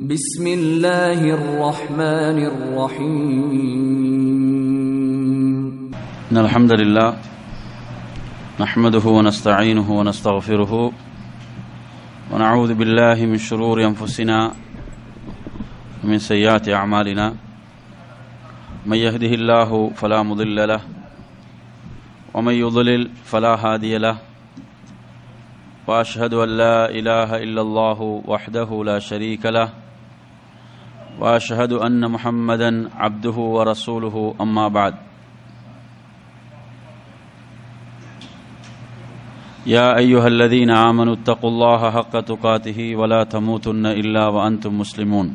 بسم الله الرحمن الرحيم إن الحمد لله نحمده ونستعينه ونستغفره ونعوذ بالله من شرور أنفسنا ومن سيئات أعمالنا من يهده الله فلا مضل له ومن يضلل فلا هادي له وأشهد أن لا إله إلا الله وحده لا شريك له وأشهد أن محمدا عبده ورسوله أما بعد يا أيها الذين آمنوا اتقوا الله حق تقاته ولا تموتن إلا وأنتم مسلمون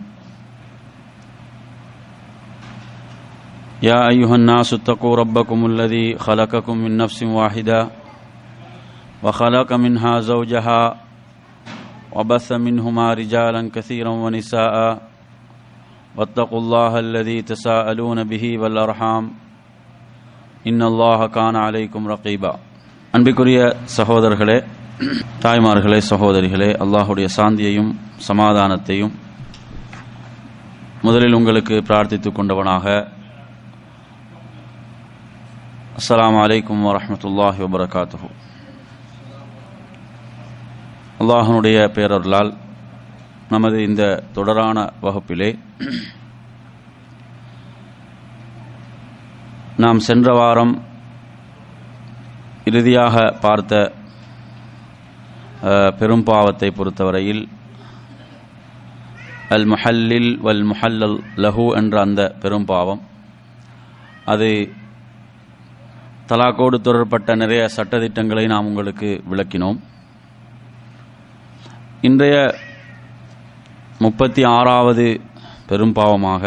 يا أيها الناس اتقوا ربكم الذي خلقكم من نفس واحدة وخلق منها زوجها وبث منهما رجالا كثيرا ونساء واتقوا الله الذي تساءلون به والأرحام إن الله كان عليكم رقيبا அன்பிற்குரிய சகோதரர்களே தாய்மார்களே சகோதரிகளே அல்லாஹுடைய சாந்தியையும் சமாதானத்தையும் முதலில் உங்களுக்கு பிரார்த்தித்துக் கொண்டவனாக அஸ்ஸலாமு அலைக்கும் வரஹ்மத்துல்லாஹி வபரகாத்துஹு அல்லாஹனுடைய பேரருளால் நமது இந்த தொடரான வகுப்பிலே நாம் சென்ற வாரம் இறுதியாக பார்த்த அஹ், பெரும்பாவத்தை பொறுத்தவரையில் அல் முஹல்லில் வல் முஹல்லல் லஹு என்ற அந்த பெரும்பாவம் அது தலாக்கோடு தொடர்பட்ட நிறைய சட்டதிட்டங்களை நாம் உங்களுக்கு விளக்கினோம் இன்றைய முப்பத்தி ஆறாவது பெரும்பாவமாக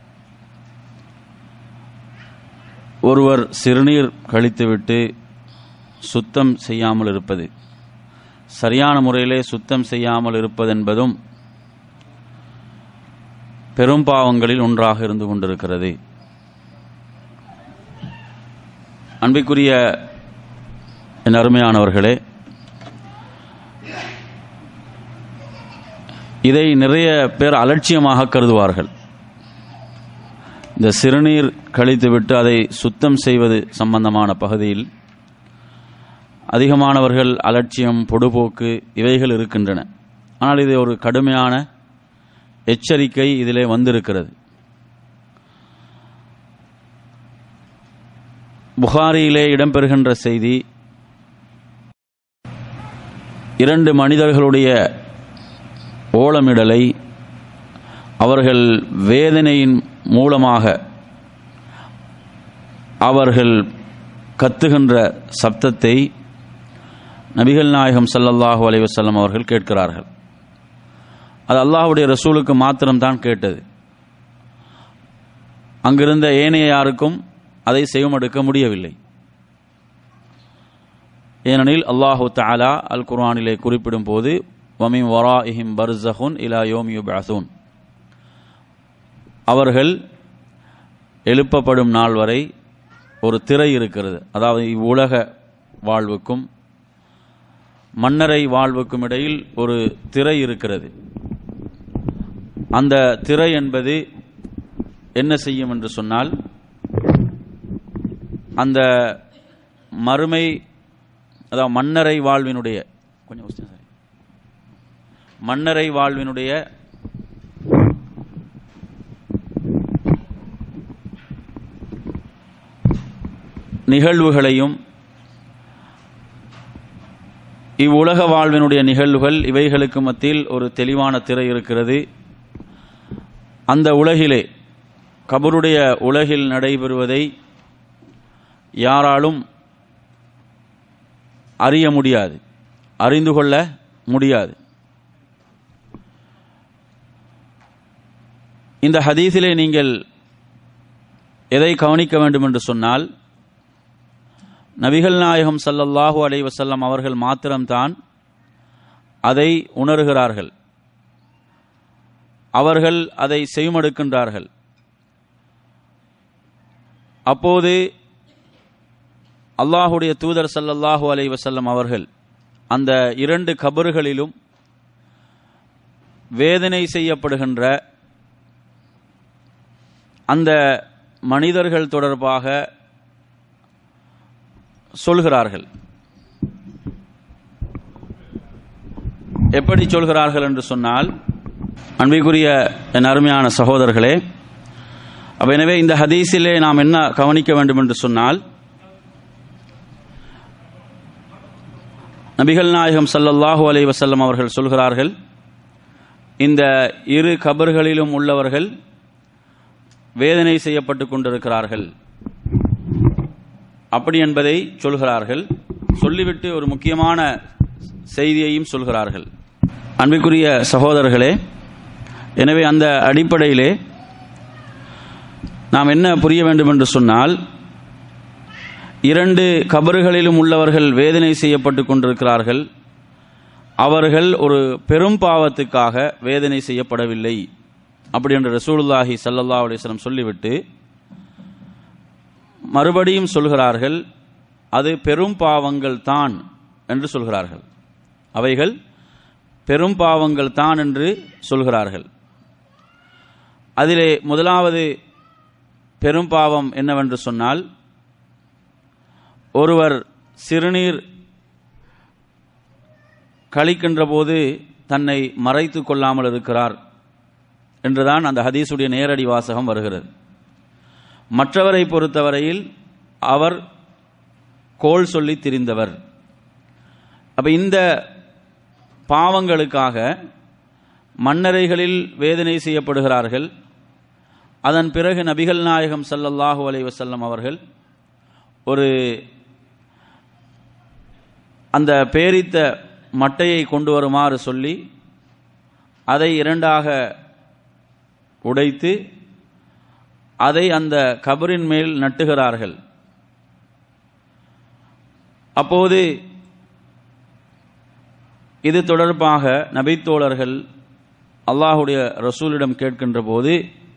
ஒருவர் சிறுநீர் கழித்துவிட்டு சுத்தம் செய்யாமல் இருப்பது சரியான முறையிலே சுத்தம் செய்யாமல் இருப்பது என்பதும் பெரும்பாவங்களில் ஒன்றாக இருந்து கொண்டிருக்கிறது அன்பிற்குரிய என் அருமையானவர்களே இதை நிறைய பேர் அலட்சியமாக கருதுவார்கள் இந்த சிறுநீர் கழித்துவிட்டு அதை சுத்தம் செய்வது சம்பந்தமான பகுதியில் அதிகமானவர்கள் அலட்சியம் பொடுபோக்கு இவைகள் இருக்கின்றன ஆனால் இது ஒரு கடுமையான எச்சரிக்கை இதிலே வந்திருக்கிறது புகாரியிலே இடம்பெறுகின்ற செய்தி இரண்டு மனிதர்களுடைய ஓலமிடலை அவர்கள் வேதனையின் மூலமாக அவர்கள் கத்துகின்ற சப்தத்தை நபிகள் நாயகம் ஸல்லல்லாஹு அலைஹி வஸல்லம் அவர்கள் கேட்கிறார்கள் அது அல்லாஹ்வுடைய ரசூலுக்கு மாத்திரம்தான் கேட்டது அங்கிருந்த ஏனைய யாருக்கும் அதை செய்யமெடுக்க முடியவில்லை ஏனெனில் அல்லாஹு தஆலா அல் குர்ஆனிலே குறிப்பிடும் போது வமின் வராஇஹிம் பர்ஸஹுன் இலா யோம் யுபஅஸூன் அவர்கள் எழுப்பப்படும் நாள் வரை ஒரு திரை இருக்கிறது அதாவது இவ்வுலக வாழ்வுக்கும் மன்னரை வாழ்வுக்கும் இடையில் ஒரு திரை இருக்கிறது அந்த திரை என்பது என்ன செய்யும் என்று சொன்னால் அந்த மறுமை அதாவது மன்னரை வாழ்வினுடைய கொஞ்சம் உஸ்தாத் சாரி. மன்னரை வாழ்வினுடைய நிகழ்வுகளையும் இவ்வுலக வாழ்வினுடைய நிகழ்வுகள் இவைகளுக்கு மத்தியில் ஒரு தெளிவான திரை இருக்கிறது அந்த உலகிலே கபருடைய உலகில் நடைபெறுவதை யாராலும் அறிய முடியாது அறிந்து கொள்ள முடியாது இந்த ஹதீஸிலே நீங்கள் எதை கவனிக்க வேண்டும் என்று சொன்னால் நபிகள் நாயகம் ஸல்லல்லாஹு அலைஹி வஸல்லம் அவர்கள் மாத்திரம்தான் அதை உணர்கிறார்கள் அவர்கள் அதை செய்மடுக்கின்றார்கள் அப்போது அல்லாஹுடைய தூதர் ஸல்லல்லாஹு அலைஹி வஸல்லம் அவர்கள் அந்த இரண்டு கபறுகளிலும் வேதனை செய்யப்படுகின்ற அந்த மனிதர்கள் தொடர்பாக சொல்கிறார்கள் எப்படி சொல்கிறார்கள் என்று சொன்னால் அன்பிற்குரிய என் அருமையான சகோதரர்களே அப்ப எனவே இந்த ஹதீஸிலே நாம் என்ன கவனிக்க வேண்டும் என்று சொன்னால் நபிகள் நாயகம் ஸல்லல்லாஹு அலைஹி வஸல்லம் அவர்கள் சொல்கிறார்கள் இந்த இரு கபர்களிலும் உள்ளவர்கள் வேதனை செய்யப்பட்டு கொண்டிருக்கிறார்கள் அப்படி என்பதை சொல்கிறார்கள் சொல்லிவிட்டு ஒரு முக்கியமான செய்தியையும் சொல்கிறார்கள் அன்பிற்குரிய சகோதரர்களே எனவே அந்த அடிப்படையிலே நாம் என்ன புரிய வேண்டும் என்று சொன்னால் இரண்டு கபறுகளிலும் உள்ளவர்கள் வேதனை செய்யப்பட்டு கொண்டிருக்கிறார்கள் அவர்கள் ஒரு பெரும் பாவத்துக்காக வேதனை செய்யப்படவில்லை அப்படி என்று ரசூலுல்லாஹி சல்லல்லா அலிஸ்லம் சொல்லிவிட்டு மறுபடியும் சொல்கிறார்கள் அது பெரும் பாவங்கள் தான் என்று சொல்கிறார்கள் அவைகள் பெரும் பாவங்கள் தான் என்று சொல்கிறார்கள் அதிலே முதலாவது பெரும் பாவம் என்னவென்று சொன்னால் ஒருவர் சிறுநீர் கழிக்கின்ற போது தன்னை மறைத்து கொள்ளாமல் இருக்கிறார் என்றுதான் அந்த ஹதீஸுடைய நேரடி வாசகம் வருகிறது மற்றவரை பொறுத்தவரையில் அவர் கோல் சொல்லி திரிந்தவர் அப்ப இந்த பாவங்களுக்காக மன்னரைகளில் வேதனை செய்யப்படுகிறார்கள் அதன் பிறகு நபிகள் நாயகம் சல்லல்லாஹு அலை வசல்லம் அவர்கள் ஒரு அந்த பேரித்த மட்டையை கொண்டு வருமாறு சொல்லி அதை இரண்டாக உடைத்து அதை அந்த கபரின் மேல் நட்டுகிறார்கள் அப்போது இது தொடர்பாக நபித்தோழர்கள் அல்லாஹுடைய ரசூலிடம் கேட்கின்ற போது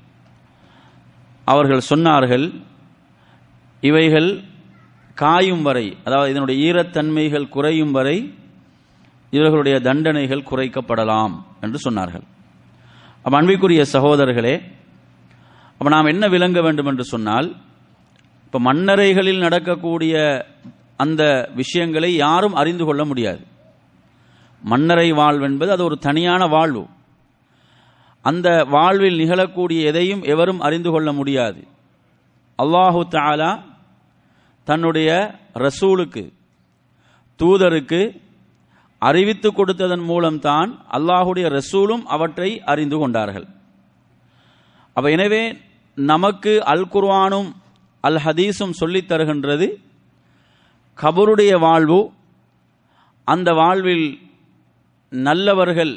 அவர்கள் சொன்னார்கள் இவைகள் காயும் வரை அதாவது இதனுடைய ஈரத்தன்மைகள் குறையும் வரை இவர்களுடைய தண்டனைகள் குறைக்கப்படலாம் என்று சொன்னார்கள் அப்ப அன்பிற்குரிய சகோதரர்களே அப்ப நாம் என்ன விளங்க வேண்டும் என்று சொன்னால் இப்ப மன்னரைகளில் நடக்கக்கூடிய அந்த விஷயங்களை யாரும் அறிந்து கொள்ள முடியாது மன்னரை வாழ்வு என்பது அது ஒரு தனியான வாழ்வு அந்த வாழ்வில் நிகழக்கூடிய எதையும் எவரும் அறிந்து கொள்ள முடியாது அல்லாஹு தாலா தன்னுடைய ரசூலுக்கு தூதருக்கு அறிவித்து கொடுத்ததன் மூலம்தான் அல்லாஹுடைய ரசூலும் அவற்றை அறிந்து கொண்டார்கள் அப்ப எனவே நமக்கு அல் குர்வானும் அல் ஹதீஸும் சொல்லித் தருகின்றது கபருடைய வாழ்வு அந்த வாழ்வில் நல்லவர்கள்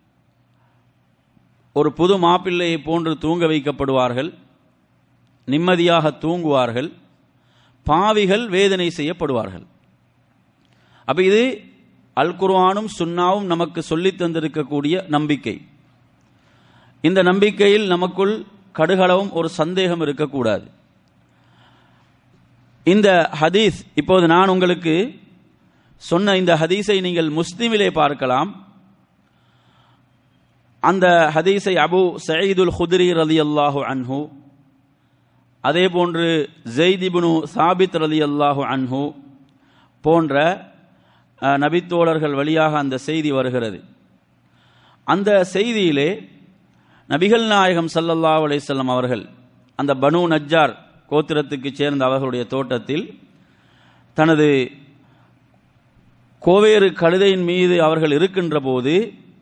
ஒரு புது மாப்பிள்ளையை போன்று தூங்க வைக்கப்படுவார்கள் நிம்மதியாக தூங்குவார்கள் பாவிகள் வேதனை செய்யப்படுவார்கள் அப்ப இது அல் குர்ஆனும் சுன்னாவும் நமக்கு சொல்லித் தந்திருக்கக்கூடிய நம்பிக்கை இந்த நம்பிக்கையில் நமக்குள் கடுகளவும் ஒரு சந்தேகம் இருக்கக்கூடாது இந்த ஹதீஸ் இப்போது நான் உங்களுக்கு சொன்ன இந்த ஹதீஸை நீங்கள் முஸ்லிமிலே பார்க்கலாம் அந்த ஹதீஸை அபு சயீதுல் ஹுத்ரி ரலி அல்லாஹு அன்ஹு அதே போன்று ஜெய்திபுனு சாபித் ரலி அல்லாஹு அன்ஹு போன்ற நபித்தோழர்கள் வழியாக அந்த செய்தி வருகிறது அந்த செய்தியிலே நபிகள் நாயகம் சல்லல்லா அலிசல்லம் அவர்கள் அந்த பனு நஜ்ஜார் கோத்திரத்துக்கு சேர்ந்த அவர்களுடைய தோட்டத்தில் தனது கோவேறு கழுதையின் மீது அவர்கள் இருக்கின்ற போது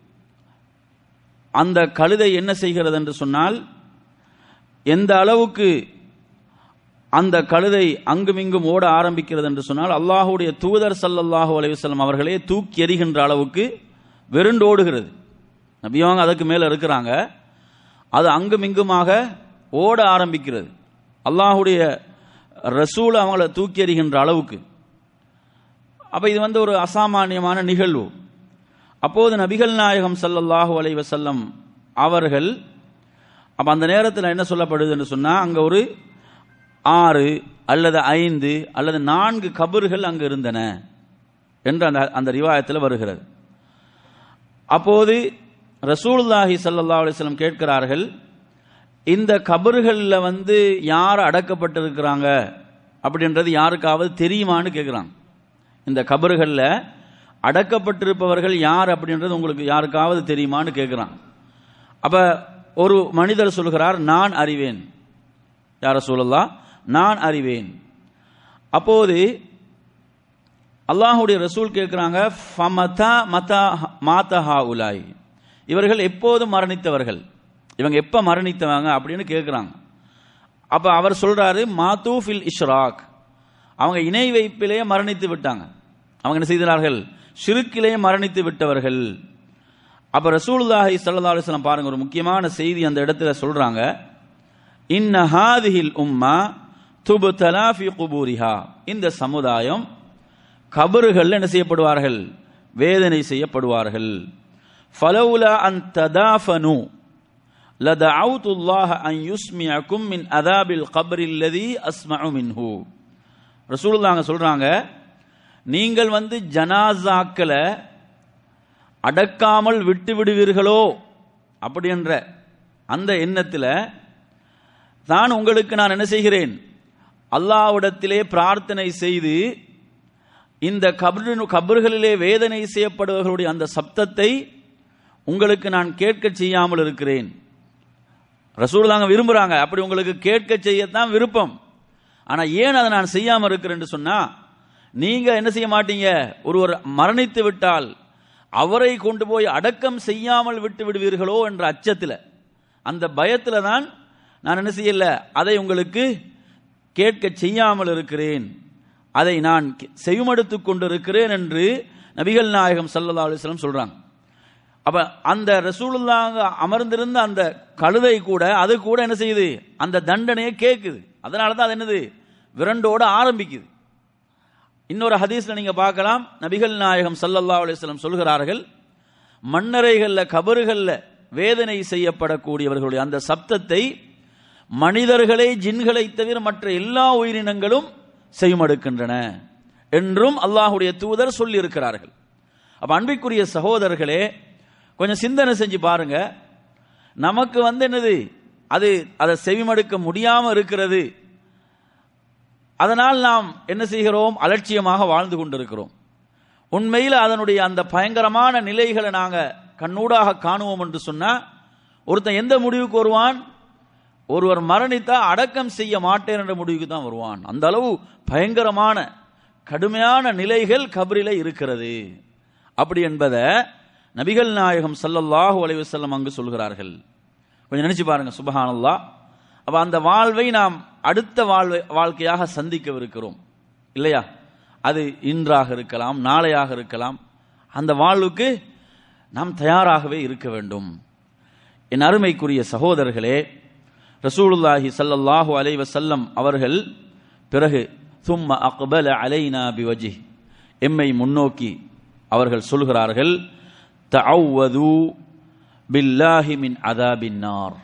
அந்த கழுதை என்ன செய்கிறது என்று சொன்னால் எந்த அளவுக்கு அந்த கழுதை அங்குமிங்கும் ஓட ஆரம்பிக்கிறது என்று சொன்னால் அல்லாஹுடைய தூதர் சல்லல்லாஹு அலைவசல்லம் அவர்களே தூக்கி எறிகின்ற அளவுக்கு வெருண்டோடுகிறது நபியவங்க அதுக்கு மேலே இருக்கிறாங்க அது அங்குமிங்குமாக ஓட ஆரம்பிக்கிறது அல்லாஹுடைய ரசூல் அவங்கள தூக்கி எறிகின்ற அளவுக்கு அப்ப இது வந்து ஒரு அசாமானியமான நிகழ்வு அப்போது நபிகள் நாயகம் சல்லல்லாஹு அலை வசல்லம் அவர்கள் அப்ப அந்த நேரத்தில் என்ன சொல்லப்படுது என்று சொன்னா அங்க ஒரு ஆறு அல்லது ஐந்து அல்லது நான்கு கபறுகள் அங்கு இருந்தன என்று அந்த அந்த ரிவாயத்தில் வருகிறது அப்போது ரசூலுல்லாஹி ஸல்லல்லாஹு அலைஹி வஸல்லம் கேட்கிறார்கள் இந்த கபறுகளில் வந்து யார் அடக்கப்பட்டிருக்கிறாங்க அப்படின்றது யாருக்காவது தெரியுமான்னு கேட்குறாங்க இந்த கபறுகளில் அடக்கப்பட்டிருப்பவர்கள் யார் அப்படின்றது உங்களுக்கு யாருக்காவது தெரியுமான்னு கேட்குறான் அப்ப ஒரு மனிதர் சொல்கிறார் நான் அறிவேன் யார சொல்லலாம் நான் அறிவேன் அப்போது அல்லாஹுடைய ரசூல் கேட்கிறாங்க ஃபமதா மதா மாதஹா உலாய் இவர்கள் எப்போது மரணித்தவர்கள் இவங்க எப்ப மரணித்தவங்க அப்படின்னு கேட்குறாங்க அப்ப அவர் சொல்றாரு மாத்து ஃபில் இஷ்ராக் அவங்க இணை வைப்பிலேயே மரணித்து விட்டாங்க அவங்க என்ன செய்தார்கள் ஷிருக்கிலேயே மரணித்து விட்டவர்கள் அப்ப ரசூலுல்லாஹி ஸல்லல்லாஹு அலைஹி வஸல்லம் பாருங்க ஒரு முக்கியமான செய்தி அந்த இடத்துல சொல்றாங்க இன்ன ஹாதிஹில் உம்மா துபுதலா ஃபி குபூரிஹா இந்த சமுதாயம் கபறுகள் என்ன செய்யப்படுவார்கள் வேதனை செய்யப்படுவார்கள் ஃபலவுலா அன் ததாஃபனு லதஅவுது அல்லாஹ் அன் யுஸ்மிஅக்கும் மின் அதாபில் கபரில் லதி அஸ்மஉ மின்ஹு ரசூலுல்லாஹ் சொல்றாங்க நீங்கள் வந்து ஜனாசாக்களை அடக்காமல் விட்டு விடுவீர்களோ அப்படி என்ற அந்த எண்ணத்தில் தான் உங்களுக்கு நான் என்ன செய்கிறேன் அல்லாவிடத்திலே பிரார்த்தனை செய்து இந்த கபரு கபர்களிலே வேதனை செய்யப்படுபவர்களுடைய அந்த சப்தத்தை உங்களுக்கு நான் கேட்க செய்யாமல் இருக்கிறேன் ரசூல் தாங்க விரும்புறாங்க அப்படி உங்களுக்கு கேட்க செய்யத்தான் விருப்பம் ஆனா ஏன் அதை நான் செய்யாம இருக்கிறேன்னு சொன்னா நீங்க என்ன செய்ய மாட்டீங்க ஒருவர் மரணித்து விட்டால் அவரை கொண்டு போய் அடக்கம் செய்யாமல் விட்டு விடுவீர்களோ என்ற அச்சத்தில் அந்த பயத்தில் தான் நான் என்ன செய்யல அதை உங்களுக்கு கேட்க செய்யாமல் இருக்கிறேன் அதை நான் செய்யுமடுத்து கொண்டிருக்கிறேன் என்று நபிகள் நாயகம் சல்லா அலிஸ்லம் சொல்றாங்க அப்ப அந்த ரசூலுல்லாங்க அமர்ந்திருந்த அந்த கழுதை கூட அது கூட என்ன செய்யுது அந்த தண்டனையை கேட்குது அதனால தான் அது என்னது விரண்டோட ஆரம்பிக்குது இன்னொரு ஹதீஸ்ல நீங்க பார்க்கலாம் நபிகள் நாயகம் சல்லல்லா அலிஸ்லம் சொல்கிறார்கள் மண்ணறைகள்ல கபறுகள்ல வேதனை செய்யப்படக்கூடியவர்களுடைய அந்த சப்தத்தை மனிதர்களை ஜின்களை தவிர மற்ற எல்லா உயிரினங்களும் செய்யுமடுக்கின்றன என்றும் அல்லாஹுடைய தூதர் சொல்லி இருக்கிறார்கள் அப்ப அன்பிற்குரிய சகோதரர்களே கொஞ்சம் சிந்தனை செஞ்சு பாருங்க நமக்கு வந்து என்னது அது அதை செவிமடுக்க முடியாம இருக்கிறது அதனால் நாம் என்ன செய்கிறோம் அலட்சியமாக வாழ்ந்து கொண்டிருக்கிறோம் உண்மையில் அதனுடைய அந்த பயங்கரமான நிலைகளை நாங்க கண்ணூடாக காணுவோம் என்று சொன்னா ஒருத்தன் எந்த முடிவுக்கு வருவான் ஒருவர் மரணித்தா அடக்கம் செய்ய மாட்டேன் என்ற முடிவுக்கு தான் வருவான் அந்த அளவு பயங்கரமான கடுமையான நிலைகள் கபரில இருக்கிறது அப்படி என்பதை நபிகள் நாயகம் சல்லல்லாஹு அலைஹி வஸல்லம் அங்கு சொல்கிறார்கள் கொஞ்சம் நினைச்சு பாருங்க சுபஹானல்லா அப்ப அந்த வாழ்வை நாம் அடுத்த வாழ்வை வாழ்க்கையாக சந்திக்கவிருக்கிறோம் இல்லையா அது இன்றாக இருக்கலாம் நாளையாக இருக்கலாம் அந்த வாழ்வுக்கு நாம் தயாராகவே இருக்க வேண்டும் என் அருமைக்குரிய சகோதரர்களே ரசூலுல்லாஹி சல்லல்லாஹு அலைஹி வஸல்லம் அவர்கள் பிறகு சும்ம அக்பல அலைனா பிவஜி எம்மை முன்னோக்கி அவர்கள் சொல்கிறார்கள் தஅவ்வது பில்லாஹி மின் அதாபின் நார்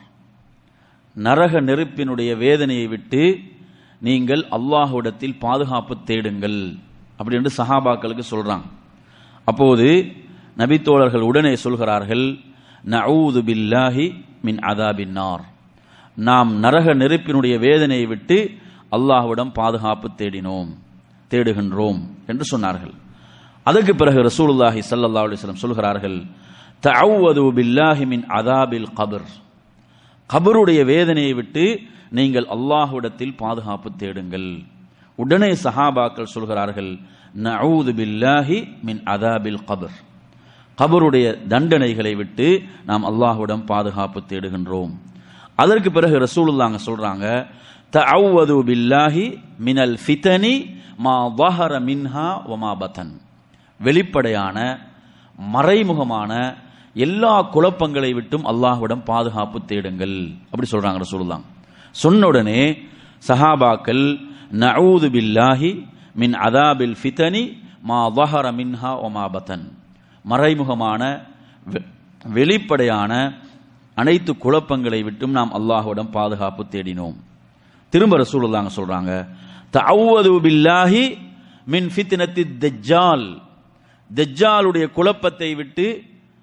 நரக நெருப்பினுடைய வேதனையை விட்டு நீங்கள் அல்லாஹ்விடத்தில் பாதுகாப்பு தேடுங்கள் அப்படி என்று சஹாபாக்களுக்கு சொல்றாங்க அப்போது நபித்தோழர்கள் உடனே சொல்கிறார்கள் நஊது பில்லாஹி மின் அதாபின் நார் நாம் நரக நெருப்பினுடைய வேதனையை விட்டு அல்லாஹ்விடம் பாதுகாப்பு தேடினோம் தேடுகின்றோம் என்று சொன்னார்கள் அதற்கு பிறகு ரசூலுல்லாஹி ஸல்லல்லாஹு அலைஹி வஸல்லம் சொல்கிறார்கள் தஅவ்வது பில்லாஹி மின் அதாபில் கபர் கபருடைய வேதனையை விட்டு நீங்கள் அல்லாஹ்விடத்தில் பாதுகாப்பு தேடுங்கள் உடனே சஹாபாக்கள் சொல்கிறார்கள் நஊது பில்லாஹி மின் அதாபில் கபர் கபருடைய தண்டனைகளை விட்டு நாம் அல்லாஹ்விடம் பாதுகாப்பு தேடுகின்றோம் அதற்கு பிறகு ரசூலுல்லாங்க சொல்றாங்க தஅவ்வது பில்லாஹி மினல் ஃபிதனி மா வஹர மின்ஹா வமா பதன் வெளிப்படையான மறைமுகமான எல்லா குழப்பங்களை விட்டும் அல்லாஹ்விடம் பாதுகாப்பு தேடுங்கள் அப்படி சொல்றாங்க ரசூலுல்லாங்க சொன்ன உடனே சஹாபாக்கள் நஊது பில்லாஹி மின் அதாபில் ஃபிதனி மா வஹர மின்ஹா ஒமா பதன் மறைமுகமான வெ- வெளிப்படையான அனைத்து குழப்பங்களை விட்டும் நாம் அல்லாஹ்விடம் பாதுகாப்பு தேடினோம் திரும்ப ரசூலுல்லாங்க சொல்றாங்க தஅவ்வது பில்லாஹி மின் ஃபித்னத்தி தஜ்ஜால் தஜ்ஜாலுடைய குழப்பத்தை விட்டு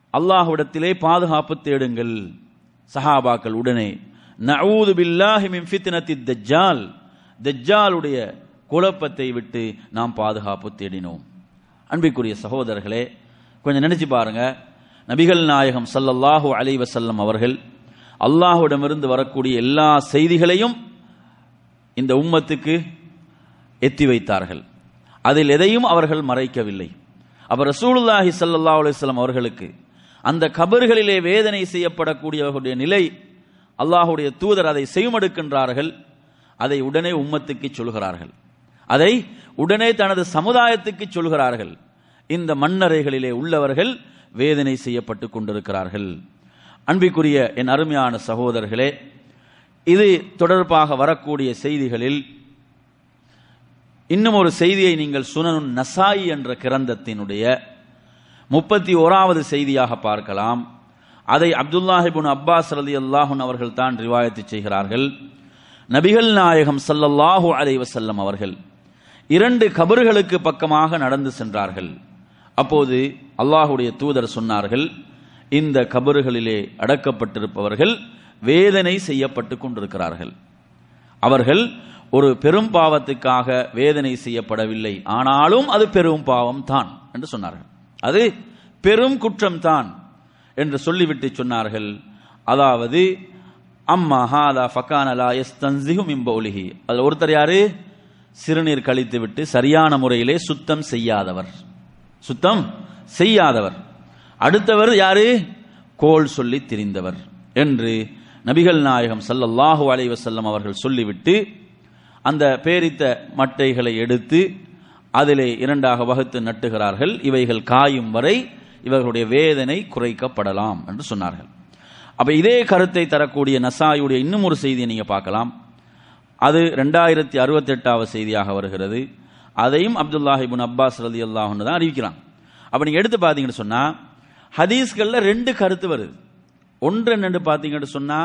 அல்லாஹ்விடத்திலே பாதுகாப்பு தேடுங்கள் சஹாபாக்கள் உடனே நஊது பில்லாஹி மின் ஃபித்னத்தி தஜ்ஜால் தஜ்ஜாலுடைய குழப்பத்தை விட்டு நாம் பாதுகாப்பு தேடினோம் அன்பிற்குரிய சகோதரர்களே கொஞ்சம் நினைச்சு பாருங்க நபிகள் நாயகம் ஸல்லல்லாஹு அலைஹி வஸல்லம் அவர்கள் அல்லாஹ்விடமிருந்து வரக்கூடிய எல்லா செய்திகளையும் இந்த உம்மத்துக்கு எத்தி வைத்தார்கள் அதில் எதையும் அவர்கள் மறைக்கவில்லை அப்ப ரசூலுல்லாஹி ஸல்லல்லாஹு அலைஹி வஸல்லம் அவர்களுக்கு அந்த கபர்களிலே வேதனை செய்யப்படக்கூடியவர்களுடைய நிலை அல்லாஹ்வுடைய தூதர் அதை செய்மடுக்கின்றார்கள் அதை உடனே உம்மத்துக்கு சொல்கிறார்கள் அதை உடனே தனது சமுதாயத்துக்கு சொல்கிறார்கள் இந்த மண்ணறைகளிலே உள்ளவர்கள் வேதனை செய்யப்பட்டு கொண்டிருக்கிறார்கள் அன்பிற்குரிய என் அருமையான சகோதரர்களே இது தொடர்பாக வரக்கூடிய செய்திகளில் இன்னும் ஒரு செய்தியை நீங்கள் சுனனுன் நசாயி என்ற கிரந்தத்தினுடைய முப்பத்தி ஓராவது செய்தியாக பார்க்கலாம் அதை அப்துல்லாஹிபுன் அப்பாஸ் ரலி அல்லாஹுன் அவர்கள் தான் ரிவாயத்து செய்கிறார்கள் நபிகள் நாயகம் ஸல்லல்லாஹு அலைஹி வஸல்லம் அவர்கள் இரண்டு கபர்களுக்கு பக்கமாக நடந்து சென்றார்கள் அப்போது அல்லாஹுடைய தூதர் சொன்னார்கள் இந்த கபறுகளிலே அடக்கப்பட்டிருப்பவர்கள் வேதனை செய்யப்பட்டு கொண்டிருக்கிறார்கள் அவர்கள் ஒரு பெரும் பாவத்துக்காக வேதனை செய்யப்படவில்லை ஆனாலும் அது பெரும் பாவம் தான் என்று சொன்னார்கள் அது பெரும் குற்றம் தான் என்று சொல்லிவிட்டு சொன்னார்கள் அதாவது அம்மா ஹாதா ஃபகானலா எஸ் தன்சிஹு மிம்பௌலிஹி அதில் ஒருத்தர் யாரு சிறுநீர் கழித்து விட்டு சரியான முறையிலே சுத்தம் செய்யாதவர் சுத்தம் செய்யாதவர் அடுத்தவர் யாரு கோல் சொல்லி திரிந்தவர் என்று நபிகள் நாயகம் ஸல்லல்லாஹு அலைஹி வஸல்லம் அவர்கள் சொல்லிவிட்டு அந்த பேரித்த மட்டைகளை எடுத்து அதிலே இரண்டாக வகுத்து நட்டுகிறார்கள் இவைகள் காயும் வரை இவர்களுடைய வேதனை குறைக்கப்படலாம் என்று சொன்னார்கள் அப்ப இதே கருத்தை தரக்கூடிய நசாயுடைய இன்னும் ஒரு செய்தியை நீங்க பார்க்கலாம் அது ரெண்டாயிரத்தி அறுபத்தி எட்டாவது செய்தியாக வருகிறது அதையும் அப்துல்லாஹிபுன் அப்பாஸ் ரதி அல்லாஹ்னு தான் அறிவிக்கிறான் அப்ப நீங்க எடுத்து பார்த்தீங்கன்னு சொன்னா ஹதீஸ்கள்ல ரெண்டு கருத்து வருது ஒன்று என்னன்னு பார்த்தீங்கன்னு சொன்னா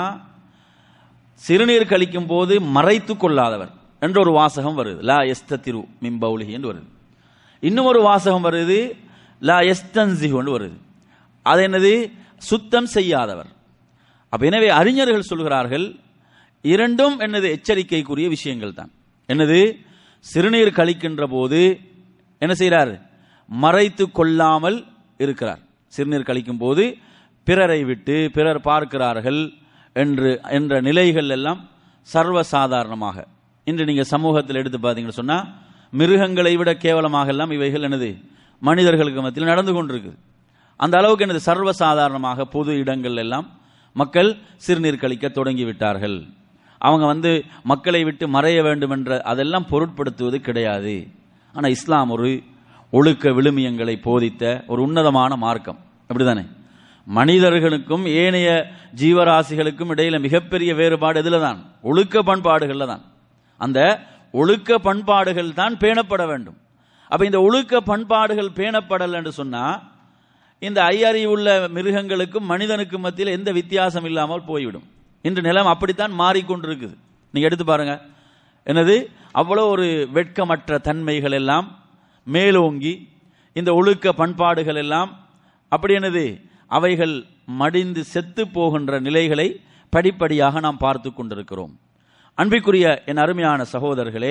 சிறுநீர் கழிக்கும் போது மறைத்து கொள்ளாதவர் என்ற ஒரு வாசகம் வருது லா எஸ்தத்திரு மிம்பவுலிஹி என்று வருது இன்னும் ஒரு வாசகம் வருது லா எஸ்தன்சிஹு என்று வருது அது என்னது சுத்தம் செய்யாதவர் அப்ப எனவே அறிஞர்கள் சொல்கிறார்கள் இரண்டும் என்னது எச்சரிக்கைக்குரிய விஷயங்கள் தான் என்னது சிறுநீர் கழிக்கின்ற போது என்ன செய்கிறார் மறைத்து கொள்ளாமல் இருக்கிறார் சிறுநீர் கழிக்கும் போது பிறரை விட்டு பிறர் பார்க்கிறார்கள் என்று என்ற நிலைகள் எல்லாம் சர்வசாதாரணமாக இன்று நீங்க சமூகத்தில் எடுத்து பார்த்தீங்கன்னு சொன்னா மிருகங்களை விட கேவலமாக எல்லாம் இவைகள் என்னது மனிதர்களுக்கு மத்தியில் நடந்து கொண்டிருக்குது அந்த அளவுக்கு என்னது சர்வசாதாரணமாக பொது இடங்கள் எல்லாம் மக்கள் சிறுநீர் கழிக்க தொடங்கி விட்டார்கள் அவங்க வந்து மக்களை விட்டு மறைய வேண்டும் என்ற அதெல்லாம் பொருட்படுத்துவது கிடையாது ஆனா இஸ்லாம் ஒரு ஒழுக்க விழுமியங்களை போதித்த ஒரு உன்னதமான மார்க்கம் அப்படிதானே மனிதர்களுக்கும் ஏனைய ஜீவராசிகளுக்கும் இடையில மிகப்பெரிய வேறுபாடு எதுல தான் ஒழுக்க பண்பாடுகள்ல தான் அந்த ஒழுக்க பண்பாடுகள் தான் பேணப்பட வேண்டும் அப்ப இந்த ஒழுக்க பண்பாடுகள் பேணப்படல் என்று சொன்னா இந்த ஐயறிவுள்ள மிருகங்களுக்கும் மனிதனுக்கும் மத்தியில் எந்த வித்தியாசம் இல்லாமல் போய்விடும் இன்று நிலம் அப்படித்தான் மாறிக்கொண்டிருக்குது நீங்க எடுத்து பாருங்க என்னது அவ்வளோ ஒரு வெட்கமற்ற தன்மைகள் எல்லாம் மேலோங்கி இந்த ஒழுக்க பண்பாடுகள் எல்லாம் அப்படி என்னது அவைகள் மடிந்து செத்து போகின்ற நிலைகளை படிப்படியாக நாம் பார்த்து கொண்டிருக்கிறோம் அன்பிற்குரிய என் அருமையான சகோதரர்களே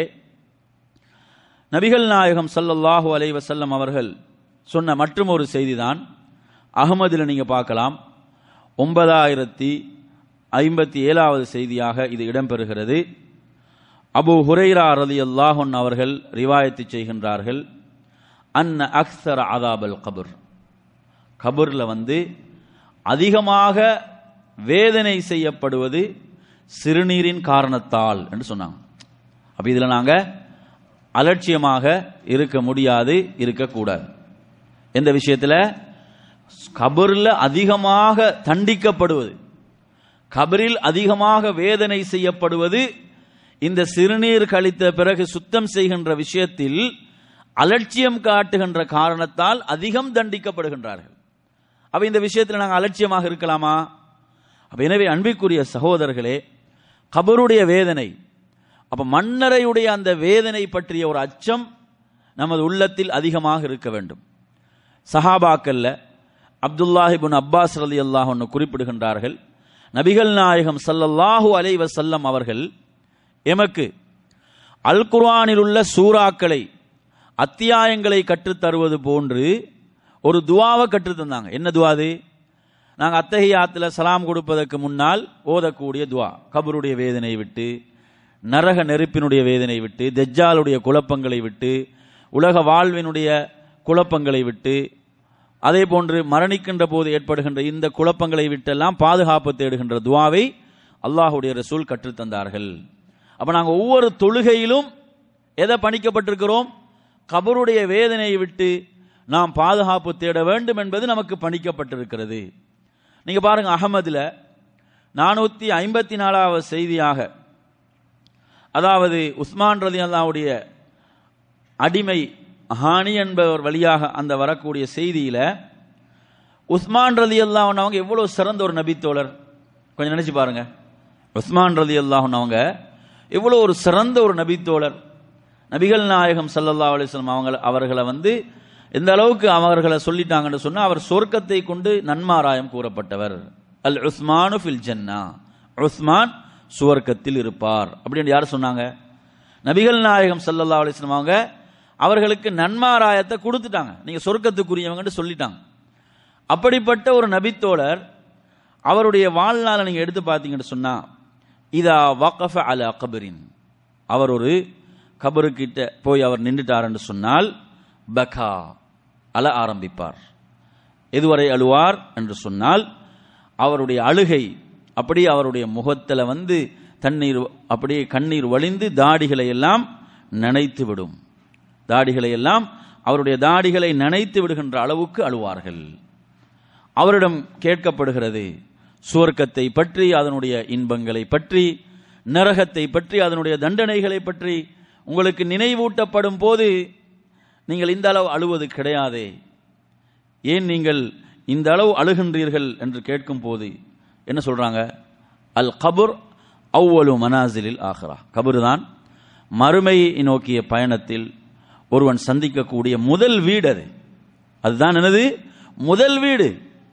நபிகள் நாயகம் ஸல்லல்லாஹு அலைஹி வஸல்லம் அவர்கள் சொன்ன மற்றும் ஒரு செய்திதான் அகமதில் நீங்க பார்க்கலாம் ஒன்பதாயிரத்தி ஐம்பத்தி ஏழாவது செய்தியாக இது இடம்பெறுகிறது அபு ஹுரைரா ரதி அல்லாஹன் அவர்கள் ரிவாயத்து செய்கின்றார்கள் அன்ன அக்ஸர அதாபல் கபுர் கபூர்ல வந்து அதிகமாக வேதனை செய்யப்படுவது சிறுநீரின் காரணத்தால் என்று சொன்னாங்க அப்ப இதுல நாங்க அலட்சியமாக இருக்க முடியாது இருக்கக்கூடாது எந்த விஷயத்துல கபரில் அதிகமாக தண்டிக்கப்படுவது கபரில் அதிகமாக வேதனை செய்யப்படுவது இந்த சிறுநீர் கழித்த பிறகு சுத்தம் செய்கின்ற விஷயத்தில் அலட்சியம் காட்டுகின்ற காரணத்தால் அதிகம் தண்டிக்கப்படுகின்றார்கள் அப்ப இந்த விஷயத்தில் நாங்கள் அலட்சியமாக இருக்கலாமா அப்ப எனவே அன்பிற்குரிய சகோதரர்களே கபருடைய வேதனை அப்ப மன்னரையுடைய அந்த வேதனை பற்றிய ஒரு அச்சம் நமது உள்ளத்தில் அதிகமாக இருக்க வேண்டும் சஹாபாக்கல்ல அப்துல்லாஹிபின் அப்பாஸ் ரலி அல்லாஹ் குறிப்பிடுகின்றார்கள் நபிகள் நாயகம் ஸல்லல்லாஹு அலைஹி வஸல்லம் அவர்கள் எமக்கு அல் குர்ஆனில் உள்ள சூறாக்களை அத்தியாயங்களை கற்றுத் தருவது போன்று ஒரு துவாவை கற்றுத் தந்தாங்க என்ன துவா அது நாங்கள் அத்தகையாத்தில் சலாம் கொடுப்பதற்கு முன்னால் ஓதக்கூடிய துவா கபருடைய வேதனை விட்டு நரக நெருப்பினுடைய வேதனை விட்டு தெஜ்ஜாலுடைய குழப்பங்களை விட்டு உலக வாழ்வினுடைய குழப்பங்களை விட்டு அதே போன்று மரணிக்கின்ற போது ஏற்படுகின்ற இந்த குழப்பங்களை விட்டெல்லாம் பாதுகாப்பு தேடுகின்ற துவாவை அல்லாஹுடைய ரசூல் கற்றுத்தந்தார்கள் அப்ப நாங்கள் ஒவ்வொரு தொழுகையிலும் எதை பணிக்கப்பட்டிருக்கிறோம் கபருடைய வேதனையை விட்டு நாம் பாதுகாப்பு தேட வேண்டும் என்பது நமக்கு பணிக்கப்பட்டிருக்கிறது நீங்க பாருங்க அகமதுல நானூத்தி ஐம்பத்தி நாலாவது செய்தியாக அதாவது உஸ்மான் ரதி அல்லாவுடைய அடிமை ஹானி என்பவர் வழியாக அந்த வரக்கூடிய செய்தியில உஸ்மான் ரதி அல்லாஹன் அவங்க எவ்வளவு சிறந்த ஒரு நபித்தோழர் கொஞ்சம் நினைச்சு பாருங்க உஸ்மான் ரதி அல்லாஹன் அவங்க எவ்வளவு ஒரு சிறந்த ஒரு நபித்தோழர் நபிகள் நாயகம் சல்லல்லா அலிஸ்லாம் அவங்க அவர்களை வந்து எந்த அளவுக்கு அவர்களை சொல்லிட்டாங்கன்னு சொன்னா அவர் சொர்க்கத்தை கொண்டு நன்மாராயம் கூறப்பட்டவர் அல் உஸ்மானு ஃபில் ஜன்னா உஸ்மான் சுவர்க்கத்தில் இருப்பார் அப்படின்னு யார் சொன்னாங்க நபிகள் நாயகம் சல்லல்லா அலிஸ்லாம் அவங்க அவர்களுக்கு நன்மாராயத்தை கொடுத்துட்டாங்க நீங்க சொர்க்கத்துக்குரியவங்கன்னு சொல்லிட்டாங்க அப்படிப்பட்ட ஒரு நபித்தோழர் அவருடைய வாழ்நாளை நீங்க எடுத்து பார்த்தீங்கன்னு சொன்னா இதா வகஃப அல கபரின் அவர் ஒரு கபருக்கிட்ட போய் அவர் நின்றுட்டார்ன்னு சொன்னால் பகா அழ ஆரம்பிப்பார் எதுவரை அழுவார் என்று சொன்னால் அவருடைய அழுகை அப்படியே அவருடைய முகத்தில் வந்து தண்ணீர் அப்படியே கண்ணீர் வழிந்து தாடிகளை எல்லாம் நனைத்து விடும் தாடிகளை எல்லாம் அவருடைய தாடிகளை நனைத்து விடுகின்ற அளவுக்கு அழுவார்கள் அவரிடம் கேட்கப்படுகிறது சுவர்க்கத்தை பற்றி அதனுடைய இன்பங்களை பற்றி நரகத்தை பற்றி அதனுடைய தண்டனைகளை பற்றி உங்களுக்கு நினைவூட்டப்படும் போது நீங்கள் இந்த அளவு அழுவது கிடையாதே ஏன் நீங்கள் இந்த அளவு அழுகின்றீர்கள் என்று கேட்கும் போது என்ன சொல்றாங்க அல் கபுர் அவ்வளு மனாசிலில் ஆகிறா கபுர் தான் மறுமையை நோக்கிய பயணத்தில் ஒருவன் சந்திக்கக்கூடிய முதல் வீடு அது அதுதான் என்னது முதல் வீடு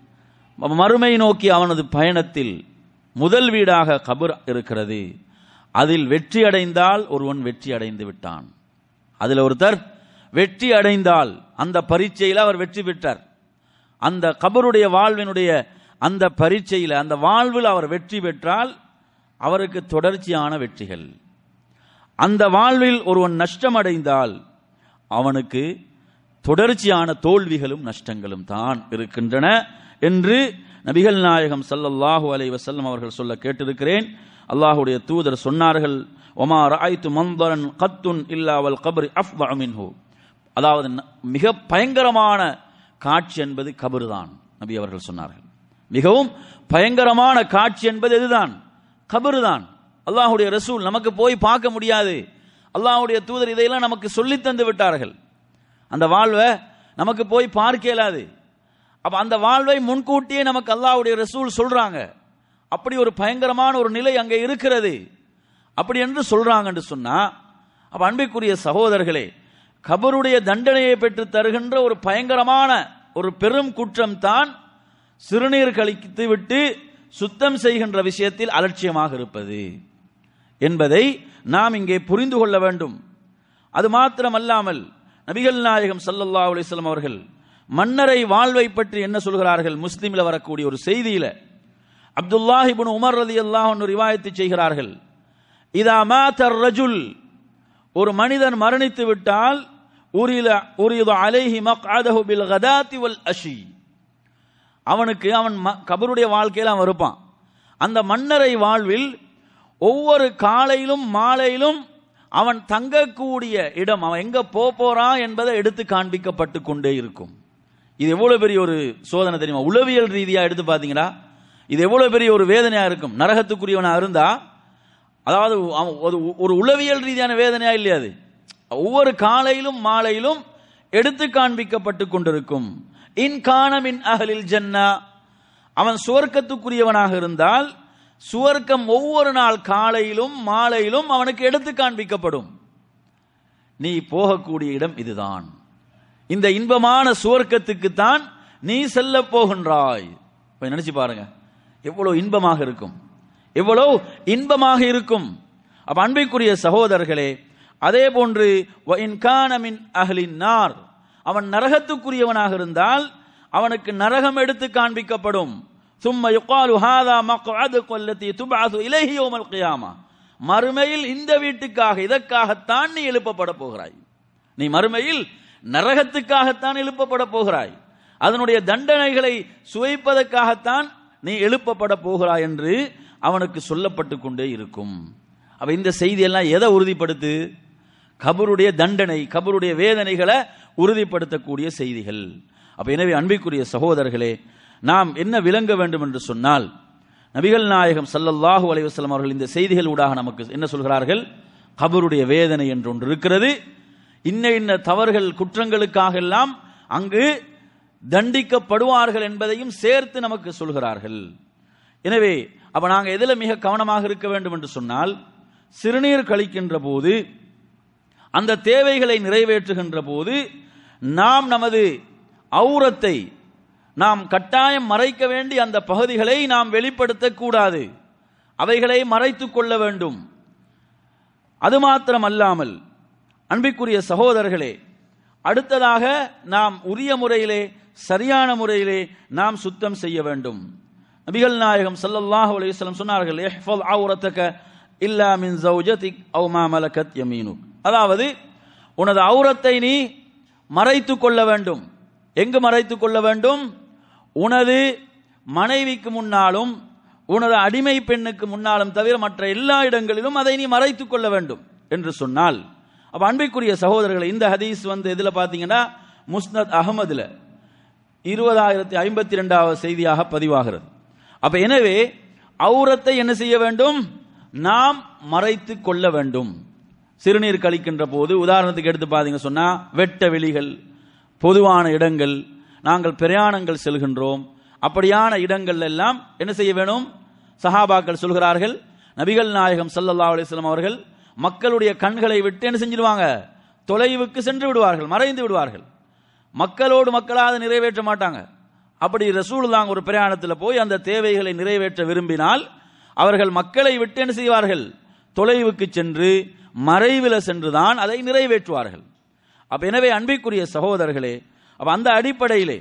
மறுமை நோக்கி அவனது பயணத்தில் முதல் வீடாக கபர் இருக்கிறது அதில் வெற்றி அடைந்தால் ஒருவன் வெற்றி அடைந்து விட்டான் அதில் ஒருத்தர் வெற்றி அடைந்தால் அந்த பரீட்சையில் அவர் வெற்றி பெற்றார் அந்த கபருடைய வாழ்வினுடைய அந்த பரீட்சையில் அந்த வாழ்வில் அவர் வெற்றி பெற்றால் அவருக்கு தொடர்ச்சியான வெற்றிகள் அந்த வாழ்வில் ஒருவன் நஷ்டம் அடைந்தால் அவனுக்கு தொடர்ச்சியான தோல்விகளும் நஷ்டங்களும் தான் இருக்கின்றன என்று நபிகள் நாயகம் சல்லல்லாஹு அலை வசல்லம் அவர்கள் சொல்ல கேட்டிருக்கிறேன் அல்லாஹுடைய தூதர் சொன்னார்கள் ஒமா ராய்த்து மந்தரன் கத்துன் இல்லாவல் கபர் அஃப் மின்ஹு அதாவது மிக பயங்கரமான காட்சி என்பது கபரு தான் நபி அவர்கள் சொன்னார்கள் மிகவும் பயங்கரமான காட்சி என்பது எதுதான் கபரு தான் அல்லாஹுடைய ரசூல் நமக்கு போய் பார்க்க முடியாது அல்லாஹுடைய தூதர் இதையெல்லாம் நமக்கு சொல்லி தந்து விட்டார்கள் அந்த வாழ்வை நமக்கு போய் பார்க்க இயலாது அப்ப அந்த வாழ்வை முன்கூட்டியே நமக்கு அல்லாஹுடைய ரசூல் சொல்றாங்க அப்படி ஒரு பயங்கரமான ஒரு நிலை அங்கே இருக்கிறது அப்படி என்று சொல்றாங்கன்னு சொன்னா அப்ப அன்பிற்குரிய சகோதரர்களே கபருடைய தண்டனையை பெற்று தருகின்ற ஒரு பயங்கரமான ஒரு பெரும் குற்றம் தான் சிறுநீர் கழித்து விட்டு சுத்தம் செய்கின்ற விஷயத்தில் அலட்சியமாக இருப்பது என்பதை நாம் இங்கே புரிந்து கொள்ள வேண்டும் அது மாத்திரமல்லாமல் நபிகள் நாயகம் சல்லல்லா அலிஸ்லாம் அவர்கள் மன்னரை வாழ்வை பற்றி என்ன சொல்கிறார்கள் முஸ்லீமில் வரக்கூடிய ஒரு செய்தியில அப்துல்லாஹிபின் உமர் ரதி அல்லாஹ் ரிவாயத்து செய்கிறார்கள் இதா மாத்தர் ரஜுல் ஒரு மனிதன் மரணித்து விட்டால் உரில உரியது அலைஹி மக்அதஹு பில் கதாத்தி வல் அஷி அவனுக்கு அவன் கபருடைய வாழ்க்கையில் அவன் இருப்பான் அந்த மன்னரை வாழ்வில் ஒவ்வொரு காலையிலும் மாலையிலும் அவன் தங்கக்கூடிய இடம் அவன் எங்க போறான் என்பதை எடுத்து காண்பிக்கப்பட்டு கொண்டே இருக்கும் இது எவ்வளவு பெரிய ஒரு சோதனை தெரியுமா உளவியல் ரீதியா எடுத்து பாத்தீங்களா இது எவ்வளவு பெரிய ஒரு வேதனையா இருக்கும் நரகத்துக்குரியவனா இருந்தா அதாவது ஒரு உளவியல் ரீதியான வேதனையா இல்லையா அது ஒவ்வொரு காலையிலும் மாலையிலும் எடுத்து காண்பிக்கப்பட்டு கொண்டிருக்கும் இன்கானமின் அகலில் ஜன்னா அவன் சுவர்க்கத்துக்குரியவனாக இருந்தால் சுவர்க்கம் ஒவ்வொரு நாள் காலையிலும் மாலையிலும் அவனுக்கு எடுத்து காண்பிக்கப்படும் நீ போகக்கூடிய இடம் இதுதான் இந்த இன்பமான சுவர்க்கத்துக்கு தான் நீ செல்ல போகின்றாய் போய் நினைச்சு பாருங்க எவ்வளவு இன்பமாக இருக்கும் எவ்வளவு இன்பமாக இருக்கும் அப்ப அன்பிற்குரிய சகோதரர்களே அதே போன்று வ இன் கான மின் அஹ்லின் நார் அவன் நரகத்துக்குரியவனாக இருந்தால் அவனுக்கு நரகம் எடுத்து காண்பிக்கப்படும் சும்ம யுகாலு ஹாதா மக்அதுக்கு அல்லதி துபஅது இலைஹி யௌமல் கியாமா மறுமையில் இந்த வீட்டுக்காக இதற்காகத்தான் நீ எழுப்பப்பட போகிறாய் நீ மறுமையில் நரகத்துக்காகத்தான் எழுப்பப்பட போகிறாய் அதனுடைய தண்டனைகளை சுவைப்பதற்காகத்தான் நீ எழுப்பப்பட போகிறாய் என்று அவனுக்கு சொல்லப்பட்டு கொண்டே இருக்கும் அப்ப இந்த செய்தி எல்லாம் எதை உறுதிப்படுத்து கபருடைய தண்டனை கபருடைய வேதனைகளை உறுதிப்படுத்தக்கூடிய செய்திகள் அப்ப எனவே அன்பிற்குரிய சகோதரர்களே நாம் என்ன விளங்க வேண்டும் என்று சொன்னால் நபிகள் நாயகம் ஸல்லல்லாஹு அலைஹி வஸல்லம் அவர்கள் இந்த செய்திகள் ஊடாக நமக்கு என்ன சொல்கிறார்கள் கபருடைய வேதனை என்று ஒன்று இருக்கிறது இன்ன இன்ன தவறுகள் குற்றங்களுக்காக எல்லாம் அங்கு தண்டிக்கப்படுவார்கள் என்பதையும் சேர்த்து நமக்கு சொல்கிறார்கள் எனவே அப்ப நாங்க எதுல மிக கவனமாக இருக்க வேண்டும் என்று சொன்னால் சிறுநீர் கழிக்கின்ற போது அந்த தேவைகளை நிறைவேற்றுகின்ற போது நாம் நமது ஔரத்தை நாம் கட்டாயம் மறைக்க வேண்டி அந்த பகுதிகளை நாம் வெளிப்படுத்தக்கூடாது அவைகளை மறைத்துக் கொள்ள வேண்டும் அது மாத்திரம் அல்லாமல் அன்பிற்குரிய சகோதரர்களே அடுத்ததாக நாம் உரிய முறையிலே சரியான முறையிலே நாம் சுத்தம் செய்ய வேண்டும் நபிகள் நாயகம் ஸல்லல்லாஹு அலைஹி வஸல்லம் சொன்னார்கள் இஹ்ஃபல் ஔரத்தக இல்லா மின் ஜௌஜதிக் அவ் மா மலக்கத் யமீனுக் அதாவது உனது ஔரத்தை நீ மறைத்துக் கொள்ள வேண்டும் எங்கு மறைத்துக் கொள்ள வேண்டும் உனது மனைவிக்கு முன்னாலும் உனது அடிமை பெண்ணுக்கு முன்னாலும் தவிர மற்ற எல்லா இடங்களிலும் அதை நீ மறைத்துக் கொள்ள வேண்டும் என்று சொன்னால் அப்ப அன்பிற்குரிய சகோதரர்களை இந்த ஹதீஸ் வந்து எதுல பாத்தீங்கன்னா முஸ்னத் அகமதுல இருபதாயிரத்தி ஐம்பத்தி ரெண்டாவது செய்தியாக பதிவாகிறது அப்ப எனவே ஔரத்தை என்ன செய்ய வேண்டும் நாம் மறைத்து கொள்ள வேண்டும் சிறுநீர் கழிக்கின்ற போது உதாரணத்துக்கு எடுத்து பாத்தீங்க சொன்னா வெட்ட வெளிகள் பொதுவான இடங்கள் நாங்கள் பிரயாணங்கள் செல்கின்றோம் அப்படியான இடங்கள் எல்லாம் என்ன செய்ய வேணும் சஹாபாக்கள் சொல்கிறார்கள் நபிகள் நாயகம் ஸல்லல்லாஹு அலைஹி வஸல்லம் அவர்கள் மக்களுடைய கண்களை விட்டு என்ன செஞ்சிடுவாங்க தொலைவுக்கு சென்று விடுவார்கள் மறைந்து விடுவார்கள் மக்களோடு மக்களாக நிறைவேற்ற மாட்டாங்க அப்படி ரசூலுல்லாஹ் ஒரு பிரயாணத்தில் போய் அந்த தேவைகளை நிறைவேற்ற விரும்பினால் அவர்கள் மக்களை விட்டு என்ன செய்வார்கள் தொலைவுக்கு சென்று மறைவில சென்றுதான் அதை நிறைவேற்றுவார்கள் அப்ப எனவே அன்பிற்குரிய சகோதரர்களே அப்ப அந்த அடிப்படையிலே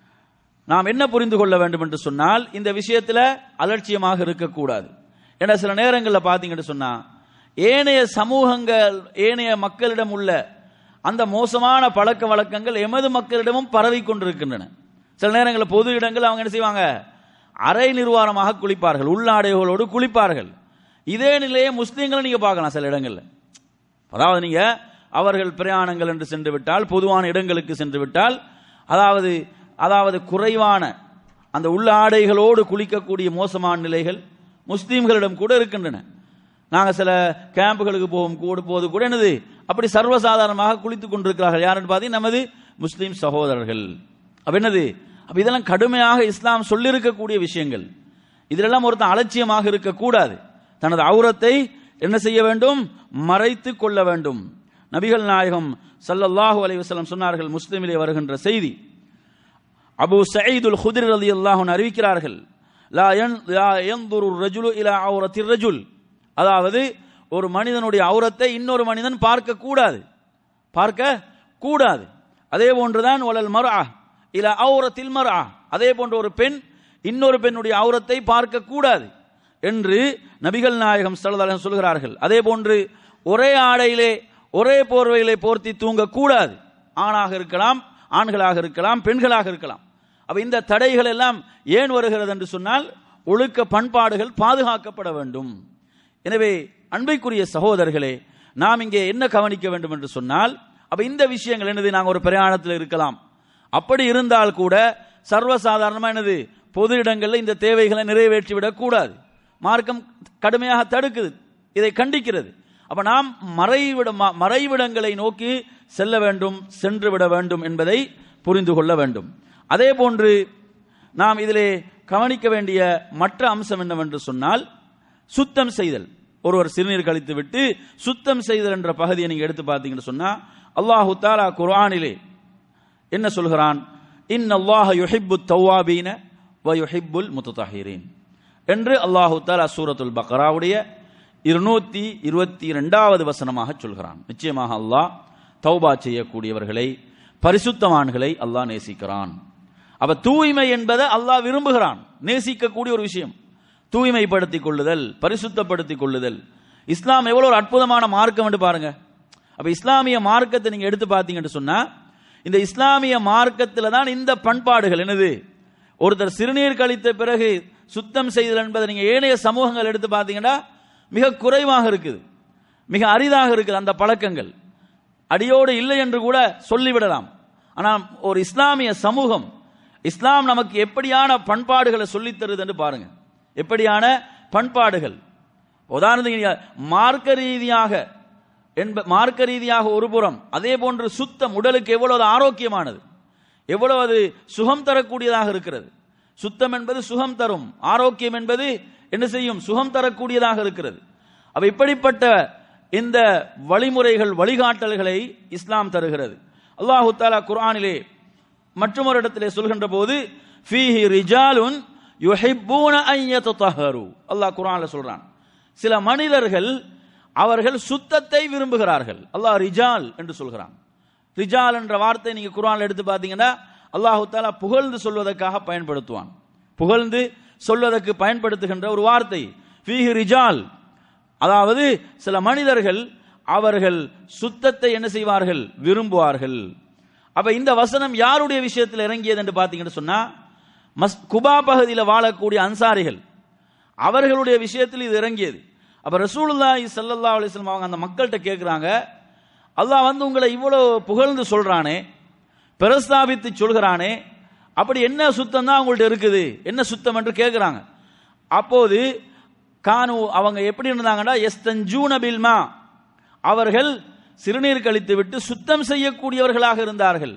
நாம் என்ன புரிந்து கொள்ள வேண்டும் என்று சொன்னால் இந்த விஷயத்துல அலட்சியமாக இருக்கக்கூடாது ஏன்னா சில நேரங்களில் பார்த்தீங்கன்னு சொன்னா ஏனைய சமூகங்கள் ஏனைய மக்களிடம் உள்ள அந்த மோசமான பழக்க வழக்கங்கள் எமது மக்களிடமும் பரவி கொண்டிருக்கின்றன சில நேரங்களில் பொது இடங்கள் அவங்க என்ன செய்வாங்க அரை நிர்வாணமாக குளிப்பார்கள் உள்ளாடைகளோடு குளிப்பார்கள் இதே நிலையை முஸ்லீம்களை நீங்க பார்க்கலாம் சில இடங்கள்ல அதாவது நீங்க அவர்கள் பிரயாணங்கள் என்று சென்று விட்டால் பொதுவான இடங்களுக்கு சென்று விட்டால் அதாவது அதாவது குறைவான அந்த உள்ள ஆடைகளோடு குளிக்கக்கூடிய மோசமான நிலைகள் முஸ்லீம்களிடம் கூட இருக்கின்றன நாங்க சில கேம்புகளுக்கு போகும் கூட போது கூட என்னது அப்படி சர்வசாதாரணமாக குளித்துக் கொண்டிருக்கிறார்கள் யாருன்னு பார்த்தீங்கன்னா நமது முஸ்லீம் சகோதரர்கள் அப்ப என்னது அப்ப இதெல்லாம் கடுமையாக இஸ்லாம் சொல்லியிருக்கக்கூடிய விஷயங்கள் இதிலெல்லாம் ஒருத்தன் அலட்சியமாக இருக்கக்கூடாது தனது அவுரத்தை என்ன செய்ய வேண்டும் மறைத்து கொள்ள வேண்டும் நபிகள் நாயகம் ஸல்லல்லாஹு அலைஹி வஸல்லம் சொன்னார்கள் முஸ்லிமிலே வருகின்ற செய்தி அபு சயீதுல் குதிர் ரலியல்லாஹு அன்ஹு அறிவிக்கிறார்கள் லா யன் லா யன்துரு ரஜுலு இலா அவுரத்திர் ரஜுல் அதாவது ஒரு மனிதனுடைய அவுரத்தை இன்னொரு மனிதன் பார்க்க கூடாது பார்க்க கூடாது அதே போன்றுதான் வலல் மர்ஆ இலா அவுரத்தில் மர்ஆ அதே போன்ற ஒரு பெண் இன்னொரு பெண்ணுடைய அவுரத்தை பார்க்க கூடாது என்று நபிகள் நாயகம் ஸல்லல்லாஹு அலைஹி வஸல்லம் சொல்கிறார்கள் அதே போன்று ஒரே ஆடையிலே ஒரே போர்வையிலே போர்த்தி தூங்க கூடாது ஆணாக இருக்கலாம் ஆண்களாக இருக்கலாம் பெண்களாக இருக்கலாம் அப்ப இந்த தடைகள் எல்லாம் ஏன் வருகிறது என்று சொன்னால் ஒழுக்க பண்பாடுகள் பாதுகாக்கப்பட வேண்டும் எனவே அன்பைக்குரிய சகோதரர்களே நாம் இங்கே என்ன கவனிக்க வேண்டும் என்று சொன்னால் அப்ப இந்த விஷயங்கள் என்னது நாங்கள் ஒரு பிரயாணத்தில் இருக்கலாம் அப்படி இருந்தால் கூட சர்வசாதாரணமா என்னது பொது இடங்களில் இந்த தேவைகளை நிறைவேற்றி விடக்கூடாது மார்க்கம் கடுமையாக தடுக்குது இதை கண்டிக்கிறது அப்ப நாம் மறைவிட ம- மறைவிடங்களை நோக்கி செல்ல வேண்டும் சென்று விட வேண்டும் என்பதை புரிந்து கொள்ள வேண்டும் அதே போன்று நாம் இதிலே கவனிக்க வேண்டிய மற்ற அம்சம் என்னவென்று சொன்னால் சுத்தம் செய்தல் ஒருவர் சிறுநீர் கழித்து விட்டு சுத்தம் செய்தல் என்ற பகுதியை நீங்க எடுத்து பார்த்தீங்கன்னு சொன்னா அல்லாஹு தாலா குர்ஆனிலே என்ன சொல்கிறான் இன் அல்லாஹ் யுஹிப்பு தௌவாபீன வ யுஹிப்புல் முத்தஹீரீன் என்று அல்லாஹு தாலா சூரத்துல் பக்ராவுடைய இருநூத்தி இருபத்தி ரெண்டாவது வசனமாக சொல்கிறான் நிச்சயமாக அல்லாஹ் தௌபா செய்யக்கூடியவர்களை பரிசுத்தவான்களை அல்லாஹ் நேசிக்கிறான் அப்ப தூய்மை என்பதை அல்லாஹ் விரும்புகிறான் நேசிக்கக்கூடிய ஒரு விஷயம் தூய்மைப்படுத்திக் கொள்ளுதல் பரிசுத்தப்படுத்திக் கொள்ளுதல் இஸ்லாம் எவ்வளவு ஒரு அற்புதமான மார்க்கம் என்று பாருங்க அப்ப இஸ்லாமிய மார்க்கத்தை நீங்க எடுத்து பார்த்தீங்கன்னு சொன்னா இந்த இஸ்லாமிய மார்க்கத்தில் தான் இந்த பண்பாடுகள் என்னது ஒருத்தர் சிறுநீர் கழித்த பிறகு சுத்தம் செய்தல் என்பதை நீங்க ஏனைய சமூகங்கள் எடுத்து பார்த்தீங்கன்னா மிக குறைவாக இருக்குது மிக அரிதாக இருக்குது அந்த பழக்கங்கள் அடியோடு இல்லை என்று கூட சொல்லிவிடலாம் ஆனால் ஒரு இஸ்லாமிய சமூகம் இஸ்லாம் நமக்கு எப்படியான பண்பாடுகளை சொல்லித் தருது என்று பாருங்க எப்படியான பண்பாடுகள் உதாரணத்துக்கு நீங்க மார்க்க ரீதியாக என்ப மார்க்க ரீதியாக ஒரு புறம் அதே போன்று சுத்தம் உடலுக்கு எவ்வளவு ஆரோக்கியமானது எவ்வளவு அது சுகம் தரக்கூடியதாக இருக்கிறது சுத்தம் என்பது சுகம் தரும் ஆரோக்கியம் என்பது என்ன செய்யும் சுகம் தரக்கூடியதாக இருக்கிறது அப்ப இப்படிப்பட்ட இந்த வழிமுறைகள் வழிகாட்டல்களை இஸ்லாம் தருகிறது அல்லாஹு தாலா குர்ஆனிலே மற்றொரு இடத்திலே சொல்கின்ற போது ஃபீஹி ரிஜாலுன் யுஹிப்பூன அன் யததஹரு அல்லாஹ் குர்ஆன்ல சொல்றான் சில மனிதர்கள் அவர்கள் சுத்தத்தை விரும்புகிறார்கள் அல்லாஹ் ரிஜால் என்று சொல்கிறான் ரிஜால் என்ற வார்த்தை நீங்க குர்ஆன்ல எடுத்து பார்த்தீங்கன்னா அல்லாஹு தாலா புகழ்ந்து சொல்வதற்காக பயன்படுத்துவான் புகழ்ந்து சொல்வதற்கு பயன்படுத்துகின்ற ஒரு வார்த்தை ஃபீஹி ரிஜால் அதாவது சில மனிதர்கள் அவர்கள் சுத்தத்தை என்ன செய்வார்கள் விரும்புவார்கள் அப்ப இந்த வசனம் யாருடைய விஷயத்தில் இறங்கியது என்று பார்த்தீங்கன்னு சொன்னா மஸ் குபா பகுதியில் வாழக்கூடிய அன்சாரிகள் அவர்களுடைய விஷயத்தில் இது இறங்கியது அப்ப ரசூலுல்லாஹி ஸல்லல்லாஹு அலைஹி வஸல்லம் அவங்க அந்த மக்கள்கிட்ட கேட்குறாங்க அல்லாஹ் வந்து உங்களை இவ்வளோ புகழ்ந்து சொல்றானே பிரஸ்தாபித்து சொல்கிறானே அப்படி என்ன சுத்தம் தான் உங்கள்ட்ட இருக்குது என்ன சுத்தம் என்று கேட்குறாங்க அப்போது கானு அவங்க எப்படி இருந்தாங்கன்னா எஸ்தஞ்சூன பில்மா அவர்கள் சிறுநீர் கழித்து விட்டு சுத்தம் செய்யக்கூடியவர்களாக இருந்தார்கள்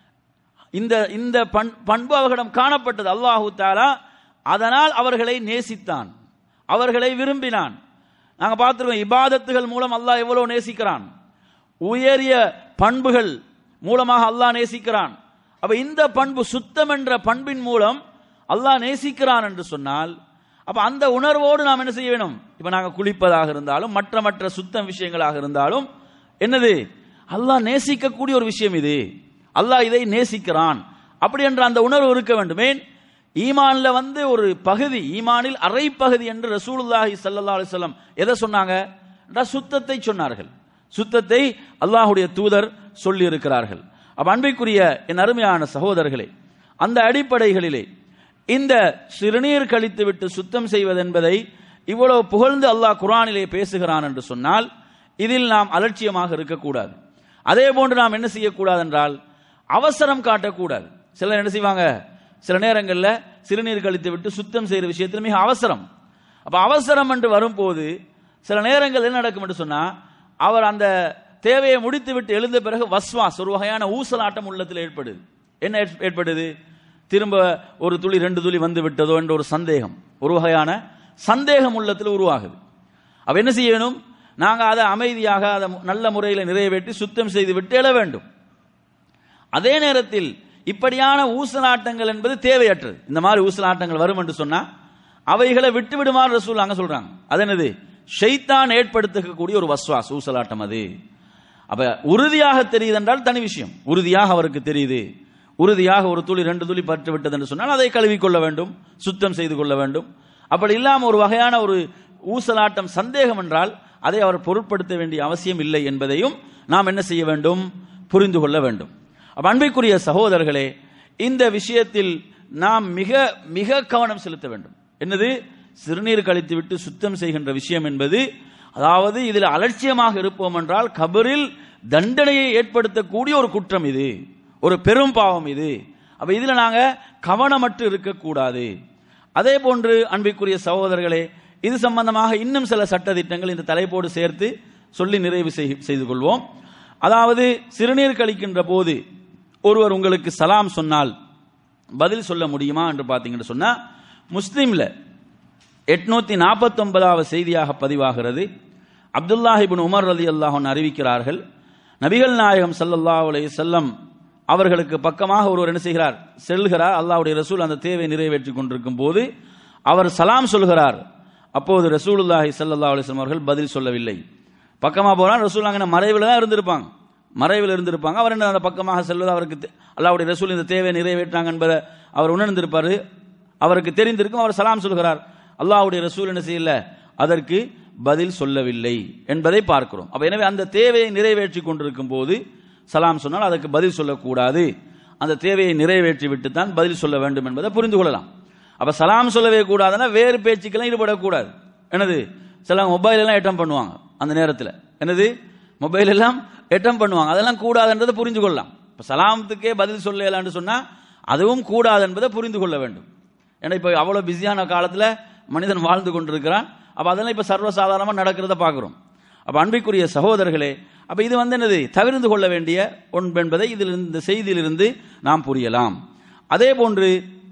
இந்த இந்த பண்- பண்பு அவர்களிடம் காணப்பட்டது அல்லாஹு தாலா அதனால் அவர்களை நேசித்தான் அவர்களை விரும்பினான் நாங்க பார்த்துருக்கோம் இபாதத்துகள் மூலம் அல்லாஹ் எவ்வளவு நேசிக்கிறான் உயரிய பண்புகள் மூலமாக அல்லாஹ் நேசிக்கிறான் அப்ப இந்த பண்பு சுத்தம் என்ற பண்பின் மூலம் அல்லாஹ் நேசிக்கிறான் என்று சொன்னால் அப்ப அந்த உணர்வோடு நாம் என்ன செய்ய வேணும் இப்ப நாங்க குளிப்பதாக இருந்தாலும் மற்ற மற்ற சுத்தம் விஷயங்களாக இருந்தாலும் என்னது அல்லாஹ் நேசிக்கக்கூடிய ஒரு விஷயம் இது அல்லாஹ் இதை நேசிக்கிறான் அப்படி என்ற அந்த உணர்வு இருக்க வேண்டுமே ஈமான்ல வந்து ஒரு பகுதி ஈமானில் அரை பகுதி என்று ரசூலுல்லாஹி ஸல்லல்லாஹு அலைஹி வஸல்லம் எதை சொன்னாங்க என்றால் சுத்தத்தை சொன்னார்கள் சுத்தத்தை அல்லாஹ்வுடைய தூதர் சொல்லி இருக்கிறார்கள் அப்ப அன்பிற்குரிய என் அருமையான சகோதரர்களே அந்த அடிப்படைகளிலே இந்த சிறுநீர் கழித்து விட்டு சுத்தம் செய்வது என்பதை இவ்வளவு புகழ்ந்து அல்லாஹ் குர்ஆனிலே பேசுகிறான் என்று சொன்னால் இதில் நாம் அலட்சியமாக இருக்கக்கூடாது அதே போன்று நாம் என்ன செய்யக்கூடாது என்றால் அவசரம் காட்டக்கூடாது சிலர் என்ன செய்வாங்க சில நேரங்களில் சிறுநீர் கழித்து விட்டு சுத்தம் செய்கிற விஷயத்தில் மிக அவசரம் அப்ப அவசரம் என்று வரும்போது சில நேரங்கள் என்ன நடக்கும் என்று சொன்னா அவர் அந்த தேவையை முடித்து விட்டு எழுந்த பிறகு வஸ்வாஸ் ஒரு வகையான ஊசலாட்டம் உள்ளத்தில் ஏற்படுது என்ன ஏற்- ஏற்படுது திரும்ப ஒரு துளி ரெண்டு துளி வந்து விட்டதோ என்ற ஒரு சந்தேகம் ஒரு வகையான சந்தேகம் உள்ளத்தில் உருவாகுது அப்ப என்ன செய்யணும் நாங்க அதை அமைதியாக அதை நல்ல முறையில் நிறைவேற்றி சுத்தம் செய்து விட்டு எழ வேண்டும் அதே நேரத்தில் இப்படியான ஊசலாட்டங்கள் என்பது தேவையற்றது இந்த மாதிரி ஊசலாட்டங்கள் வரும் என்று சொன்னா அவைகளை விட்டு விடுமாறு ரசூல் அங்க சொல்றாங்க அது என்னது ஷைத்தான் ஏற்படுத்தக்கூடிய ஒரு வஸ்வாஸ் ஊசலாட்டம் அது அப்ப உறுதியாக தெரியுது என்றால் தனி விஷயம் உறுதியாக அவருக்கு தெரியுது உறுதியாக ஒரு துளி ரெண்டு துளி பற்று விட்டது என்று சொன்னால் அதை கழுவிக்கொள்ள வேண்டும் சுத்தம் செய்து கொள்ள வேண்டும் அப்படி இல்லாம ஒரு வகையான ஒரு ஊசலாட்டம் சந்தேகம் என்றால் அதை அவர் பொருட்படுத்த வேண்டிய அவசியம் இல்லை என்பதையும் நாம் என்ன செய்ய வேண்டும் புரிந்து கொள்ள வேண்டும் அப்ப அன்பிற்குரிய சகோதரர்களே இந்த விஷயத்தில் நாம் மிக மிக கவனம் செலுத்த வேண்டும் என்னது சிறுநீர் கழித்து விட்டு சுத்தம் செய்கின்ற விஷயம் என்பது அதாவது இதில் அலட்சியமாக இருப்போம் என்றால் கபரில் தண்டனையை ஏற்படுத்தக்கூடிய ஒரு குற்றம் இது ஒரு பெரும் பாவம் இது அப்ப இதுல நாங்க கவனமற்று இருக்கக்கூடாது அதே போன்று அன்பிற்குரிய சகோதரர்களே இது சம்பந்தமாக இன்னும் சில சட்ட திட்டங்கள் இந்த தலைப்போடு சேர்த்து சொல்லி நிறைவு செய்- செய்து கொள்வோம் அதாவது சிறுநீர் கழிக்கின்ற போது ஒருவர் உங்களுக்கு சலாம் சொன்னால் பதில் சொல்ல முடியுமா என்று பார்த்தீங்கன்னு சொன்னா முஸ்லிம்ல எட்நூத்தி நாற்பத்தி ஒன்பதாவது செய்தியாக பதிவாகிறது அப்துல்லாஹிபின் உமர் ரதி அல்லாஹன் அறிவிக்கிறார்கள் நபிகள் நாயகம் ஸல்லல்லாஹு அலைஹி வஸல்லம் அவர்களுக்கு பக்கமாக ஒருவர் என்ன செய்கிறார் செல்கிறார் அல்லாஹ்வுடைய ரசூல் அந்த தேவை நிறைவேற்றி கொண்டிருக்கும் போது அவர் சலாம் சொல்கிறார் அப்போது ரசூலுல்லாஹி ஸல்லல்லாஹு அலைஹி வஸல்லம் அவர்கள் பதில் சொல்லவில்லை பக்கமாக போனால் ரசூல் அங்கே மறைவில் தான் இருந்திருப்பாங்க மறைவில் இருந்திருப்பாங்க அவர் என்ன அந்த பக்கமாக செல்வது அவருக்கு தெ- அல்லாஹ்வுடைய ரசூல் இந்த தேவையை நிறைவேற்றாங்க என்பதை அவர் உணர்ந்திருப்பார் அவருக்கு தெரிந்திருக்கும் அவர் சலாம் சொல்கிறார் அல்லாஹ்வுடைய ரசூல் என்ன செய்யல அதற்கு பதில் சொல்லவில்லை என்பதை பார்க்கிறோம் அப்ப எனவே அந்த தேவையை நிறைவேற்றி கொண்டிருக்கும் போது சலாம் சொன்னால் அதற்கு பதில் சொல்லக்கூடாது அந்த தேவையை நிறைவேற்றி விட்டு தான் பதில் சொல்ல வேண்டும் என்பதை புரிந்து கொள்ளலாம் அப்ப சலாம் சொல்லவே கூடாதுன்னா வேறு பேச்சுக்கெல்லாம் ஈடுபடக்கூடாது என்னது சில மொபைல் எல்லாம் எட்டம் பண்ணுவாங்க அந்த நேரத்தில் என்னது மொபைல் எல்லாம் எட்டம் பண்ணுவாங்க அதெல்லாம் கூடாதுன்றதை புரிந்து கொள்ளலாம் இப்போ சலாமத்துக்கே பதில் சொல்லலான்னு சொன்னா அதுவும் கூடாது என்பதை புரிந்து கொள்ள வேண்டும் ஏன்னா இப்போ அவ்வளோ பிஸியான காலத்தில் மனிதன் வாழ்ந்து கொண்டிருக்கிறான் அப்போ அதெல்லாம் இப்போ சர்வசாதாரணமாக நடக்கிறத பார்க்குறோம் அப்போ அன்பிற்குரிய சகோதரர்களே அப்போ இது வந்து என்னது தவிர்த்து கொள்ள வேண்டிய ஒன்று என்பதை இதில் இந்த செய்தியிலிருந்து நாம் புரியலாம் அதே போன்று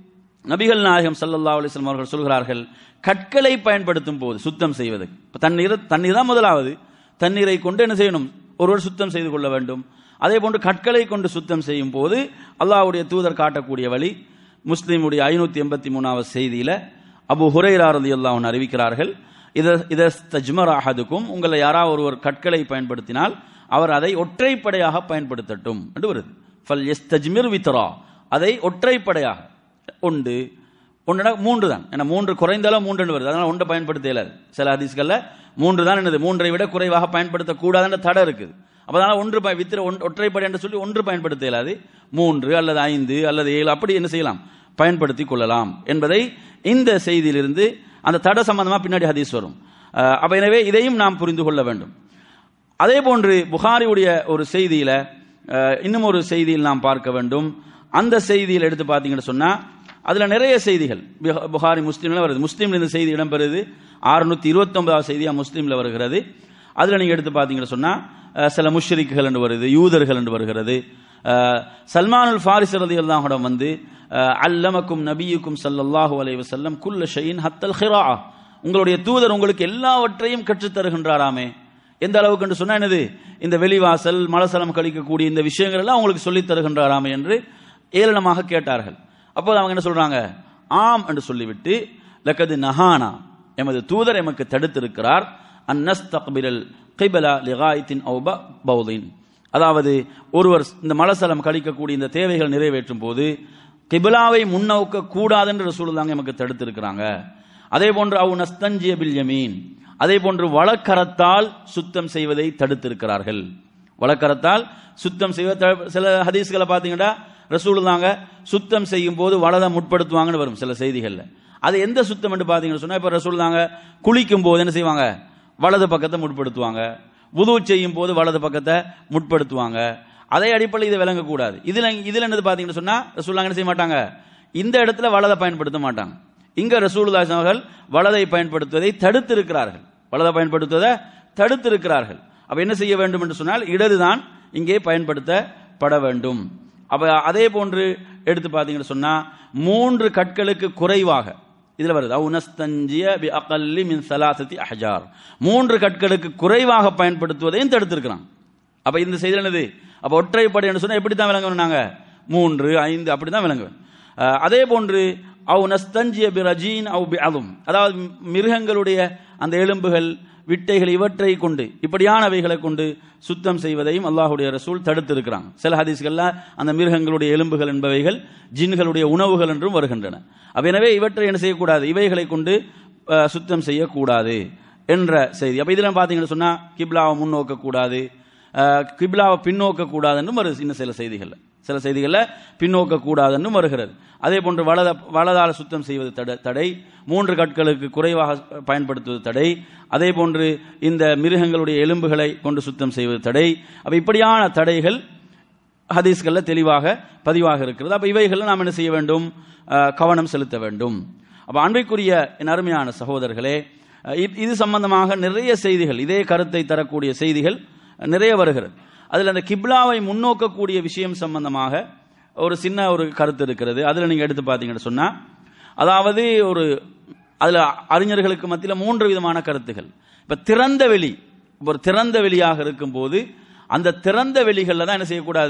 நபிகள் நாயகம் ஸல்லல்லாஹு அலைஹி வஸல்லம் அவர்கள் சொல்கிறார்கள் கற்களை பயன்படுத்தும் போது சுத்தம் செய்வது இப்போ தண்ணீர் தண்ணீர் தான் முதலாவது தண்ணீரை கொண்டு என்ன செய்யணும் ஒருவர் சுத்தம் செய்து கொள்ள வேண்டும் அதே போன்று கற்களை கொண்டு சுத்தம் செய்யும் போது அல்லாஹ்வுடைய தூதர் காட்டக்கூடிய வழி முஸ்லீமுடைய ஐநூத்தி எண்பத்தி மூணாவது செய்தியில அபு ஹுரைரா ரலியல்லாஹு அன்ஹு அறிவிக்கிறார்கள் இத இத தஜ்மர் அஹதுக்கும் உங்களை யாராவது ஒருவர் கற்களை பயன்படுத்தினால் அவர் அதை ஒற்றைப்படையாக பயன்படுத்தட்டும் என்று வருது ஃபல் எஸ் தஜ்மிர் வித்ரா அதை ஒற்றைப்படையாக ஒன்று ஒன்றுனா மூன்று தான் ஏன்னா மூன்று குறைந்தாலும் மூன்று வருது அதனால ஒன்றை பயன்படுத்த இயலாது சில ஹதீஸ்கள்ல மூன்று தான் என்னது மூன்றை விட குறைவாக பயன்படுத்தக்கூடாதுன்ற தடை இருக்குது அப்ப அதனால ஒன்று பய- வித்திர ஒன்- ஒற்றைப்படை என்று சொல்லி ஒன்று பயன்படுத்த இயலாது மூன்று அல்லது ஐந்து அல்லது ஏழு அப்படி என்ன செய்யலாம் பயன்படுத்தி கொள்ளலாம் என்பதை இந்த செய்தியிலிருந்து அந்த தடை சம்பந்தமா பின்னாடி ஹதீஸ் வரும் அஹ், அப்ப எனவே இதையும் நாம் புரிந்து கொள்ள வேண்டும் அதே போன்று புகாரியுடைய ஒரு செய்தியில அஹ், இன்னும் ஒரு செய்தியில் நாம் பார்க்க வேண்டும் அந்த செய்தியில் எடுத்து பார்த்தீங்கன்னு சொன்னா அதுல நிறைய செய்திகள் புக- புகாரி முஸ்லீம்ல வருது முஸ்லீம்ல இந்த செய்தி இடம்பெறுது அறுநூத்தி இருபத்தி ஒன்பதாவது செய்தியா முஸ்லீம்ல வருகிறது அதுல நீங்க எடுத்து பார்த்தீங்கன்னு சொன்னா அஹ், சில முஷ்ரிக்குகள் என்று வருது யூதர்கள் என்று வருகிறது அஹ், சல்மானுல் ஃபாரிஸ் ரலியல்லாஹு அன்ஹு வந்து அஹ், அல்லமக்கும் நபியுக்கும் ஸல்லல்லாஹு அலைஹி வஸல்லம் குல்ல ஷைஇன் ஹத்தல் ஹிராஅ உங்களுடைய தூதர் உங்களுக்கு எல்லாவற்றையும் கற்றுத் தருகின்றாராமே எந்த அளவுக்கு என்று சொன்னா என்னது இந்த வெளிவாசல் மலசலம் கழிக்கக்கூடிய இந்த விஷயங்கள் எல்லாம் உங்களுக்கு சொல்லித் தருகின்றாராமே என்று ஏளனமாக கேட்டார்கள் அப்போது அவங்க என்ன சொல்றாங்க ஆம் என்று சொல்லிவிட்டு லக்கது நஹானா எமது தூதர் எமக்கு தடுத்திருக்கிறார் அன்னஸ் தக்பிரல் கைபலா லிகாயத்தின் பௌதின் அதாவது ஒருவர் இந்த மலசலம் கழிக்கக்கூடிய இந்த தேவைகள் நிறைவேற்றும் போது கிபிலாவை முன்னோக்க கூடாது என்று ரசூலுல்லாஹ் எமக்கு தடுத்திருக்கிறாங்க அதே போன்று அவு நஸ்தஞ்சிய பில் யமீன் அதே போன்று வழக்கரத்தால் சுத்தம் செய்வதை தடுத்திருக்கிறார்கள் வழக்கரத்தால் சுத்தம் செய்வ த- சில ஹதீஸ்களை பார்த்தீங்கன்னா ரசூலுல்லாங்க சுத்தம் செய்யும் போது வலதை முற்படுத்துவாங்கன்னு வரும் சில செய்திகள்ல அது எந்த சுத்தம் என்று பார்த்தீங்கன்னு சொன்னா இப்ப ரசூலுல்லாங்க குளிக்கும் போது என்ன செய்வாங்க வலது பக்கத்தை முற்படுத்துவாங்க வுது செய்யும் போது வலது பக்கத்தை முற்படுத்துவாங்க அதே அடிப்படையில் இதை விளங்கக்கூடாது இதுல இதுல என்னது பார்த்தீங்கன்னு சொன்னா ரசூலுல்லாங்க என்ன செய்ய மாட்டாங்க இந்த இடத்துல வலதை பயன்படுத்த மாட்டாங்க இங்க ரசூலுல்லாஹி அவர்கள் வலதை பயன்படுத்துவதை தடுத்திருக்கிறார்கள் வலதை பயன்படுத்துவதை தடுத்திருக்கிறார்கள் அப்ப என்ன செய்ய வேண்டும் என்று சொன்னால் இடதுதான் இங்கே பயன்படுத்தப்பட வேண்டும் அப்ப அதே போன்று எடுத்து பார்த்தீங்கன்னு சொன்னா மூன்று கற்களுக்கு குறைவாக இதுல வருது அவுனஸ்தஞ்சிய பி அகல்லி மின் சலாசத்தி அஹஜார் மூன்று கற்களுக்கு குறைவாக பயன்படுத்துவதையும் தடுத்திருக்கிறான் அப்ப இந்த செய்தி என்னது அப்ப ஒற்றைப்படை என்று சொன்னா எப்படி தான் விளங்கணும் நாங்க மூன்று ஐந்து அப்படி தான் விளங்குவேன் அஹ், அதே போன்று அவு நஸ்தஞ்சிய பி ரஜீன் அவு பி அதும் அதாவது மிருகங்களுடைய அந்த எலும்புகள் விட்டைகள் இவற்றை கொண்டு இப்படியானவைகளை கொண்டு சுத்தம் செய்வதையும் அல்லாஹுடைய ரசூல் தடுத்திருக்கிறாங்க சில ஹதீஸ்கள்ல அந்த மிருகங்களுடைய எலும்புகள் என்பவைகள் ஜின்களுடைய உணவுகள் என்றும் வருகின்றன அப்ப எனவே இவற்றை என்ன செய்யக்கூடாது இவைகளை கொண்டு அஹ், சுத்தம் செய்யக்கூடாது என்ற செய்தி அப்ப இதுல பாத்தீங்கன்னு சொன்னா கிப்லாவை முன்னோக்க கூடாது அஹ், கிப்லாவை பின்னோக்க கூடாதுன்னு வருது இன்னும் சில செய்திகள்ல சில செய்திகள்ல பின்னோக்க கூடாதுன்னு வருகிறது அதே போன்று வலத வலதால சுத்தம் செய்வது தடை தடை மூன்று கற்களுக்கு குறைவாக பயன்படுத்துவது தடை அதே போன்று இந்த மிருகங்களுடைய எலும்புகளை கொண்டு சுத்தம் செய்வது தடை அப்ப இப்படியான தடைகள் ஹதீஸ்கள்ல தெளிவாக பதிவாக இருக்கிறது அப்ப இவைகளை நாம் என்ன செய்ய வேண்டும் அஹ், கவனம் செலுத்த வேண்டும் அப்ப அன்பிற்குரிய என் அருமையான சகோதரர்களே அஹ், இது- இது சம்பந்தமாக நிறைய செய்திகள் இதே கருத்தை தரக்கூடிய செய்திகள் நிறைய வருகிறது அதுல அந்த கிப்லாவை முன்னோக்கக்கூடிய விஷயம் சம்பந்தமாக ஒரு சின்ன ஒரு கருத்து இருக்கிறது அதுல நீங்க எடுத்து பார்த்தீங்கன்னு சொன்னா அதாவது ஒரு அதுல அறிஞர்களுக்கு மத்தியில மூன்று விதமான கருத்துகள் இப்ப திறந்த வெளி இப்ப ஒரு திறந்த வெளியாக இருக்கும்போது அந்த திறந்த வெளிகள்ல தான் என்ன செய்யக்கூடாது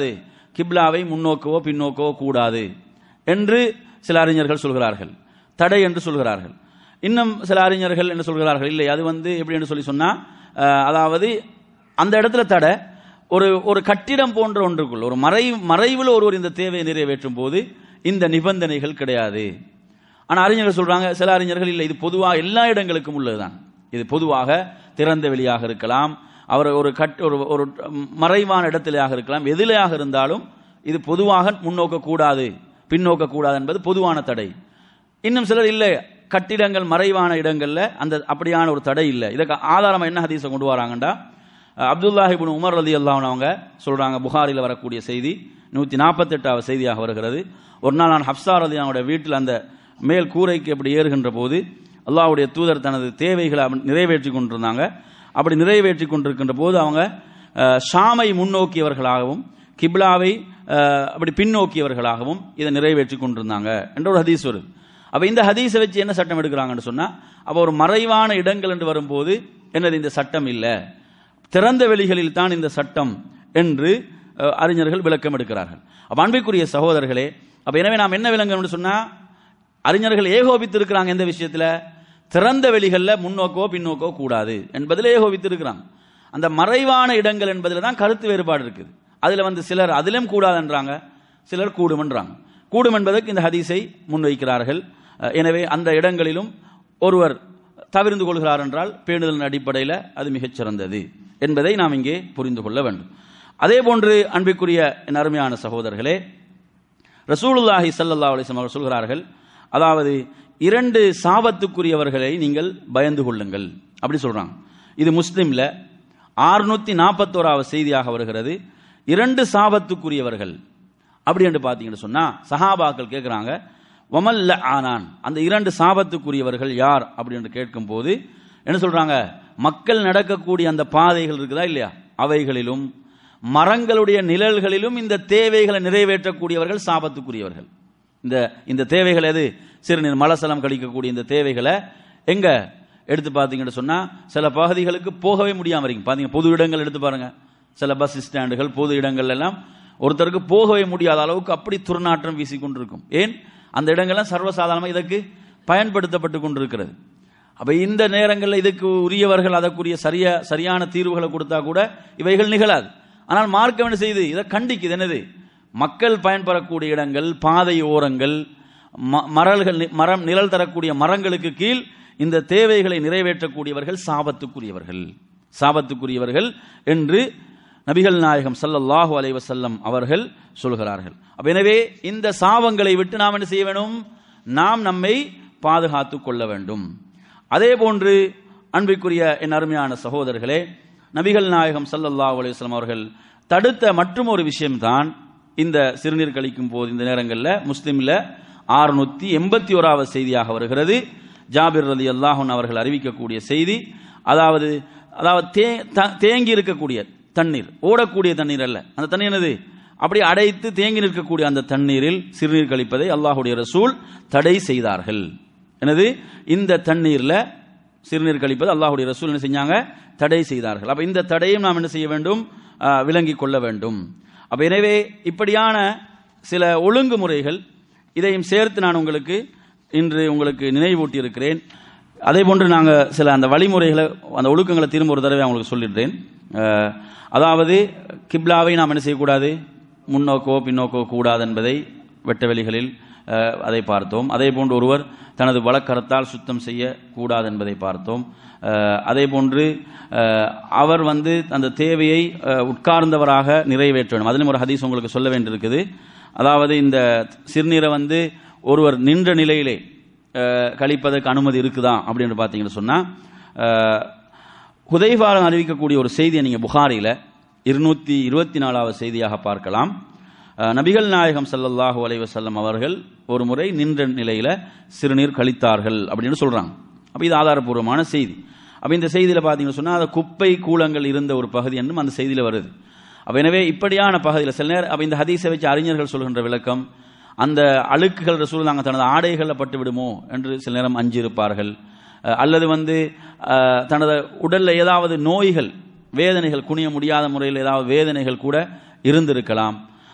கிப்லாவை முன்னோக்கவோ பின்னோக்கவோ கூடாது என்று சில அறிஞர்கள் சொல்கிறார்கள் தடை என்று சொல்கிறார்கள் இன்னும் சில அறிஞர்கள் என்ன சொல்கிறார்கள் இல்லை அது வந்து எப்படி என்று சொல்லி சொன்னா அஹ், அதாவது அந்த இடத்துல தடை ஒரு ஒரு கட்டிடம் போன்ற ஒன்றுக்குள் ஒரு மறை மறைவில் ஒருவர் இந்த தேவையை நிறைவேற்றும் போது இந்த நிபந்தனைகள் கிடையாது ஆனா அறிஞர்கள் சொல்றாங்க சில அறிஞர்கள் இல்லை இது பொதுவாக எல்லா இடங்களுக்கும் உள்ளதுதான் இது பொதுவாக திறந்த வெளியாக இருக்கலாம் அவர் ஒரு கட் ஒரு ஒரு மறைவான இடத்திலேயாக இருக்கலாம் எதிலையாக இருந்தாலும் இது பொதுவாக முன்னோக்க கூடாது பின்னோக்க கூடாது என்பது பொதுவான தடை இன்னும் சிலர் இல்லை கட்டிடங்கள் மறைவான இடங்கள்ல அந்த அப்படியான ஒரு தடை இல்லை இதுக்கு ஆதாரமா என்ன ஹதீஸை கொண்டு வராங்கண்டா அப்துல்லாஹி இப்னு உமர் ரதி அவங்க சொல்றாங்க புகாரில் வரக்கூடிய செய்தி நூத்தி நாற்பத்தெட்டாவது செய்தியாக வருகிறது ஒரு நாள் நான் ஹப்சா ரதி அவனுடைய வீட்டில் அந்த மேல் கூரைக்கு அப்படி ஏறுகின்ற போது அல்லாஹ்வுடைய தூதர் தனது தேவைகளை அவன் நிறைவேற்றி கொண்டிருந்தாங்க அப்படி நிறைவேற்றி கொண்டிருக்கின்ற போது அவங்க அஹ், ஷாமை முன்னோக்கியவர்களாகவும் கிப்லாவை அஹ், அப்படி பின்னோக்கியவர்களாகவும் இதை நிறைவேற்றி கொண்டிருந்தாங்க என்ற ஒரு ஹதீஸ் வருது அப்ப இந்த ஹதீஸை வச்சு என்ன சட்டம் எடுக்கிறாங்கன்னு சொன்னா அப்ப ஒரு மறைவான இடங்கள் என்று வரும்போது என்னது இந்த சட்டம் இல்லை திறந்த வெளிகளில் தான் இந்த சட்டம் என்று அஹ், அறிஞர்கள் விளக்கம் எடுக்கிறார்கள் அப்ப அன்பிற்குரிய சகோதரர்களே அப்ப எனவே நாம் என்ன விளங்கணும்னு சொன்னா அறிஞர்கள் ஏகோபித்து இருக்கிறாங்க எந்த விஷயத்துல திறந்த வெளிகள்ல முன்னோக்கோ பின்னோக்கோ கூடாது என்பதில் ஏகோபித்து இருக்கிறாங்க அந்த மறைவான இடங்கள் என்பதில் தான் கருத்து வேறுபாடு இருக்குது அதுல வந்து சிலர் அதிலும் கூடாதுன்றாங்க சிலர் கூடுமன்றாங்க கூடும் என்பதற்கு இந்த ஹதீஸை முன்வைக்கிறார்கள் அஹ், எனவே அந்த இடங்களிலும் ஒருவர் தவிர்ந்து கொள்கிறார் என்றால் பேணுதலின் அடிப்படையில் அது மிகச் சிறந்தது என்பதை நாம் இங்கே புரிந்து கொள்ள வேண்டும் அதே போன்று அன்பிற்குரிய என் அருமையான சகோதரர்களே ரசூலுல்லாஹி ஸல்லல்லாஹு அலைஹி வஸல்லம் அவர்கள் சொல்கிறார்கள் அதாவது இரண்டு சாபத்துக்குரியவர்களை நீங்கள் பயந்து கொள்ளுங்கள் அப்படி சொல்றாங்க இது முஸ்லிம்ல ஆறுநூத்தி நாற்பத்தோராவது செய்தியாக வருகிறது இரண்டு சாபத்துக்குரியவர்கள் அப்படி என்று பார்த்தீங்கன்னு சொன்னா சஹாபாக்கள் கேட்கிறாங்க வமல்ல ஆனான் அந்த இரண்டு சாபத்துக்குரியவர்கள் யார் அப்படி என்று கேட்கும் போது என்ன சொல்றாங்க மக்கள் நடக்கக்கூடிய அந்த பாதைகள் இருக்குதா இல்லையா அவைகளிலும் மரங்களுடைய நிழல்களிலும் இந்த தேவைகளை நிறைவேற்றக்கூடியவர்கள் சாபத்துக்குரியவர்கள் இந்த இந்த தேவைகள் எது சிறுநீர் மலசலம் கழிக்கக்கூடிய இந்த தேவைகளை எங்க எடுத்து பார்த்தீங்கன்னு சொன்னா சில பகுதிகளுக்கு போகவே முடியாம இருக்கு பாத்தீங்க பொது இடங்கள் எடுத்து பாருங்க சில பஸ் ஸ்டாண்டுகள் பொது இடங்கள் எல்லாம் ஒருத்தருக்கு போகவே முடியாத அளவுக்கு அப்படி துர்நாற்றம் வீசிக்கொண்டிருக்கும் ஏன் அந்த இடங்கள்லாம் சர்வசாதாரணமாக இதற்கு பயன்படுத்தப்பட்டு கொண்டிருக்கிறது அப்ப இந்த நேரங்களில் இதுக்கு உரியவர்கள் அதற்குரிய சரியா சரியான தீர்வுகளை கொடுத்தா கூட இவைகள் நிகழாது ஆனால் மார்க்கம் என்ன செய்யுது இதை கண்டிக்குது என்னது மக்கள் பயன்பெறக்கூடிய இடங்கள் பாதை ஓரங்கள் ம- மரல்கள் நி- மரம் நிழல் தரக்கூடிய மரங்களுக்கு கீழ் இந்த தேவைகளை நிறைவேற்றக்கூடியவர்கள் சாபத்துக்குரியவர்கள் சாபத்துக்குரியவர்கள் என்று நபிகள் நாயகம் ஸல்லல்லாஹு அலைஹி வஸல்லம் அவர்கள் சொல்கிறார்கள் அப்ப எனவே இந்த சாபங்களை விட்டு நாம் என்ன செய்ய வேண்டும் நாம் நம்மை பாதுகாத்துக் கொள்ள வேண்டும் அதே போன்று அன்பிற்குரிய என் அருமையான சகோதரர்களே நபிகள் நாயகம் ஸல்லல்லாஹு அலைஹி வஸல்லம் அவர்கள் தடுத்த மற்றும் ஒரு விஷயம்தான் இந்த சிறுநீர் கழிக்கும் போது இந்த நேரங்களில் முஸ்லிம்ல ஆறுநூத்தி எண்பத்தி ஓராவது செய்தியாக வருகிறது ஜாபிர் ரலி அல்லாஹன் அவர்கள் அறிவிக்கக்கூடிய செய்தி அதாவது அதாவது தே- த- தேங்கி இருக்கக்கூடிய தண்ணீர் ஓடக்கூடிய தண்ணீர் அல்ல அந்த தண்ணீர் என்னது அப்படி அடைத்து தேங்கி நிற்கக்கூடிய அந்த தண்ணீரில் சிறுநீர் கழிப்பதை அல்லாஹுடைய ரசூல் தடை செய்தார்கள் என்னது இந்த தண்ணீர்ல சிறுநீர் கழிப்பது அல்லாஹுடைய ரசூல் என்ன செஞ்சாங்க தடை செய்தார்கள் அப்ப இந்த தடையும் நாம் என்ன செய்ய வேண்டும் ஆஹ், விளங்கிக் கொள்ள வேண்டும் அப்ப எனவே இப்படியான சில ஒழுங்குமுறைகள் இதையும் சேர்த்து நான் உங்களுக்கு இன்று உங்களுக்கு நினைவூட்டி இருக்கிறேன் அதே போன்று நாங்கள் சில அந்த வழிமுறைகளை அந்த ஒழுக்கங்களை திரும்ப ஒரு தடவை உங்களுக்கு சொல்லிடுறேன் அஹ், அதாவது கிப்லாவை நாம் என்ன செய்யக்கூடாது முன்னோக்கோ பின்னோக்கோ கூடாது என்பதை வெட்ட வெளிகளில் அஹ், அதை பார்த்தோம் அதே போன்று ஒருவர் தனது வழக்கரத்தால் சுத்தம் செய்ய கூடாது என்பதை பார்த்தோம் அஹ், அதே போன்று அஹ், அவர் வந்து அந்த தேவையை அஹ், உட்கார்ந்தவராக நிறைவேற்ற வேண்டும் அதிலும் ஒரு ஹதீஸ் உங்களுக்கு சொல்ல வேண்டியிருக்குது அதாவது இந்த சிறுநீரை வந்து ஒருவர் நின்ற நிலையிலே அஹ், கழிப்பதற்கு அனுமதி இருக்குதா அப்படின்னு பார்த்தீங்கன்னு சொன்னா அஹ், ஹுதைஃபாரன் அறிவிக்கக்கூடிய ஒரு செய்தியை நீங்க புகாரில இருநூத்தி இருபத்தி நாலாவது செய்தியாக பார்க்கலாம் அஹ், நபிகள் நாயகம் ஸல்லல்லாஹு அலைஹி வஸல்லம் அவர்கள் ஒரு முறை நின்ற நிலையில சிறுநீர் கழித்தார்கள் அப்படின்னு சொல்றாங்க அப்ப இது ஆதாரபூர்வமான செய்தி அப்ப இந்த செய்தியில பாத்தீங்கன்னு சொன்னா அது குப்பை கூலங்கள் இருந்த ஒரு பகுதி என்றும் அந்த செய்தியில வருது அப்ப எனவே இப்படியான பகுதியில் சில நேரம் அப்ப இந்த ஹதீஸை வச்சு அறிஞர்கள் சொல்கின்ற விளக்கம் அந்த அழுக்குகள் ரசூல் நாங்கள் தனது ஆடைகளில் பட்டு விடுமோ என்று சில நேரம் அஞ்சிருப்பார்கள் அஹ், அல்லது வந்து அஹ், தனது உடல்ல ஏதாவது நோய்கள் வேதனைகள் குனிய முடியாத முறையில் ஏதாவது வேதனைகள் கூட இருந்திருக்கலாம்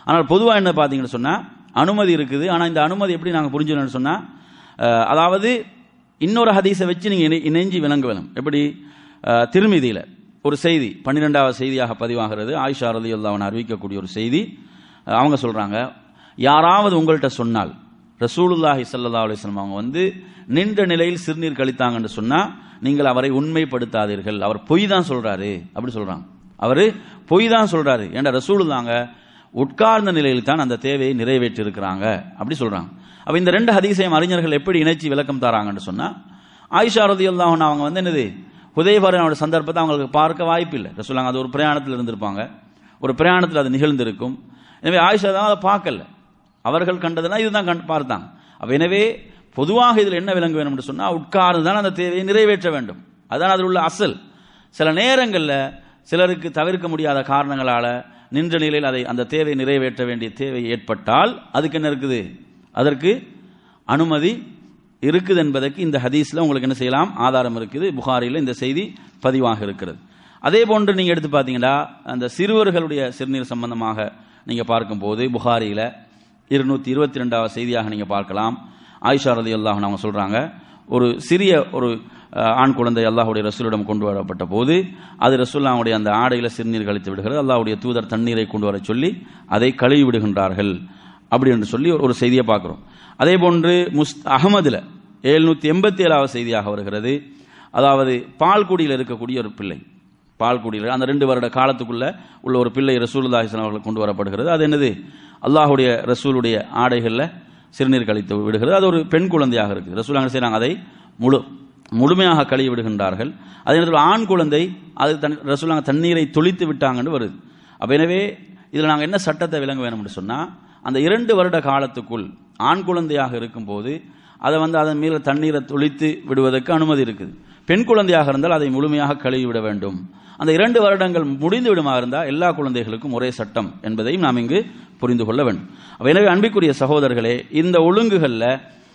ஆனால் பொதுவாக என்ன பார்த்தீங்கன்னு சொன்னால் அனுமதி இருக்குது ஆனால் இந்த அனுமதி எப்படி நாங்கள் புரிஞ்சுக்கணும்னு சொன்னால் அஹ், அதாவது இன்னொரு ஹதீஸை வச்சு நீங்கள் இணை இணைஞ்சி விளங்க வேணும் எப்படி அஹ், திருமிதியில ஒரு செய்தி பன்னிரெண்டாவது செய்தியாக பதிவாகிறது ஆயிஷா ரதி அல்லாவன் அறிவிக்கக்கூடிய ஒரு செய்தி அஹ், அவங்க சொல்றாங்க யாராவது உங்கள்கிட்ட சொன்னால் ரசூலுல்லாஹி ஸல்லல்லாஹு அலைஹி வஸல்லம் அவங்க வந்து நின்ற நிலையில் சிறுநீர் கழித்தாங்கன்னு சொன்னா நீங்கள் அவரை உண்மைப்படுத்தாதீர்கள் அவர் பொய் தான் சொல்றாரு அப்படி சொல்றாங்க அவரு பொய் தான் சொல்றாரு ஏன்டா ரசூலுல்லாங்க உட்கார்ந்த நிலையில் தான் அந்த தேவையை நிறைவேற்றி இருக்கிறாங்க அப்படி சொல்றாங்க அப்ப இந்த ரெண்டு ஹதீஸையும் அறிஞர்கள் எப்படி இணைச்சி விளக்கம் தராங்கன்னு சொன்னா ஆயிஷா ரதியுல்லாஹு அன்ஹா அவங்க வந்து என்னது ஹுதைபரனோட சந்தர்ப்பத்தை அவங்களுக்கு பார்க்க வாய்ப்பு இல்லை ரசூலாங்க அது ஒரு பிரயாணத்தில் இருந்திருப்பாங்க ஒரு பிரயாணத்தில் அது நிகழ்ந்திருக்கும் எனவே ஆயிஷா தான் அதை பார்க்கல அவர்கள் கண்டதுனா இதுதான் கண் பார்த்தாங்க அப்ப எனவே பொதுவாக இதில் என்ன விளங்க வேணும் என்று சொன்னா உட்கார்ந்து தான் அந்த தேவையை நிறைவேற்ற வேண்டும் அதுதான் அதில் உள்ள அசல் சில நேரங்களில் சிலருக்கு தவிர்க்க முடியாத காரணங்களால நின்ற நிலையில் அதை அந்த தேவையை நிறைவேற்ற வேண்டிய தேவை ஏற்பட்டால் அதுக்கு என்ன இருக்குது அதற்கு அனுமதி இருக்குது என்பதற்கு இந்த ஹதீஸ்ல உங்களுக்கு என்ன செய்யலாம் ஆதாரம் இருக்குது புகாரில இந்த செய்தி பதிவாக இருக்கிறது அதே போன்று நீங்க எடுத்து பார்த்தீங்கன்னா அந்த சிறுவர்களுடைய சிறுநீர் சம்பந்தமாக நீங்க பார்க்கும்போது புகாரியில இருநூத்தி இருபத்தி ரெண்டாவது செய்தியாக நீங்க பார்க்கலாம் ஆயிஷா ரதி அல்லாஹ் அவங்க சொல்றாங்க ஒரு சிறிய ஒரு அஹ், ஆண் குழந்தை அல்லாஹ்வுடைய ரசூலிடம் கொண்டு வரப்பட்ட போது அது ரசூல்லாவுடைய அந்த ஆடையில சிறுநீர் கழித்து விடுகிறது அல்லாஹ்வுடைய தூதர் தண்ணீரை கொண்டு வர சொல்லி அதை கழுவி விடுகின்றார்கள் அப்படி என்று சொல்லி ஒரு- ஒரு செய்தியை பார்க்கிறோம் அதே போன்று முஸ் அகமதுல எழுநூத்தி எண்பத்தி ஏழாவது செய்தியாக வருகிறது அதாவது பால்குடியில் இருக்கக்கூடிய ஒரு பிள்ளை பால்குடியில் அந்த ரெண்டு வருட காலத்துக்குள்ள உள்ள ஒரு பிள்ளை ரசூலுல்லாஹி ஸல்லல்லாஹு அலைஹி வஸல்லம் கொண்டு வரப்படுகிறது அது என்னது அல்லாஹ்வுடைய ரசூலுடைய ஆடைகள்ல சிறுநீர் கழித்து விடுகிறது அது ஒரு பெண் குழந்தையாக இருக்குது ரசூல் அங்க செய்றாங்க அதை முழு முழுமையாக கழுவி விடுகின்றார்கள் அதே நேரத்தில் ஆண் குழந்தை அது தன் ரசூலாங்க தண்ணீரை தொளித்து விட்டாங்கன்னு வருது அப்ப எனவே இதில் நாங்கள் என்ன சட்டத்தை விளங்க வேணும்னு சொன்னா அந்த இரண்டு வருட காலத்துக்குள் ஆண் குழந்தையாக இருக்கும்போது அதை வந்து அதன் மீது தண்ணீரை தொளித்து விடுவதற்கு அனுமதி இருக்குது பெண் குழந்தையாக இருந்தால் அதை முழுமையாக கழுவி விட வேண்டும் அந்த இரண்டு வருடங்கள் முடிந்து விடுமாக இருந்தால் எல்லா குழந்தைகளுக்கும் ஒரே சட்டம் என்பதையும் நாம் இங்கு புரிந்து கொள்ள வேண்டும் அப்ப எனவே அன்பிற்குரிய சகோதரர்களே இந்த ஒழுங்குகளில்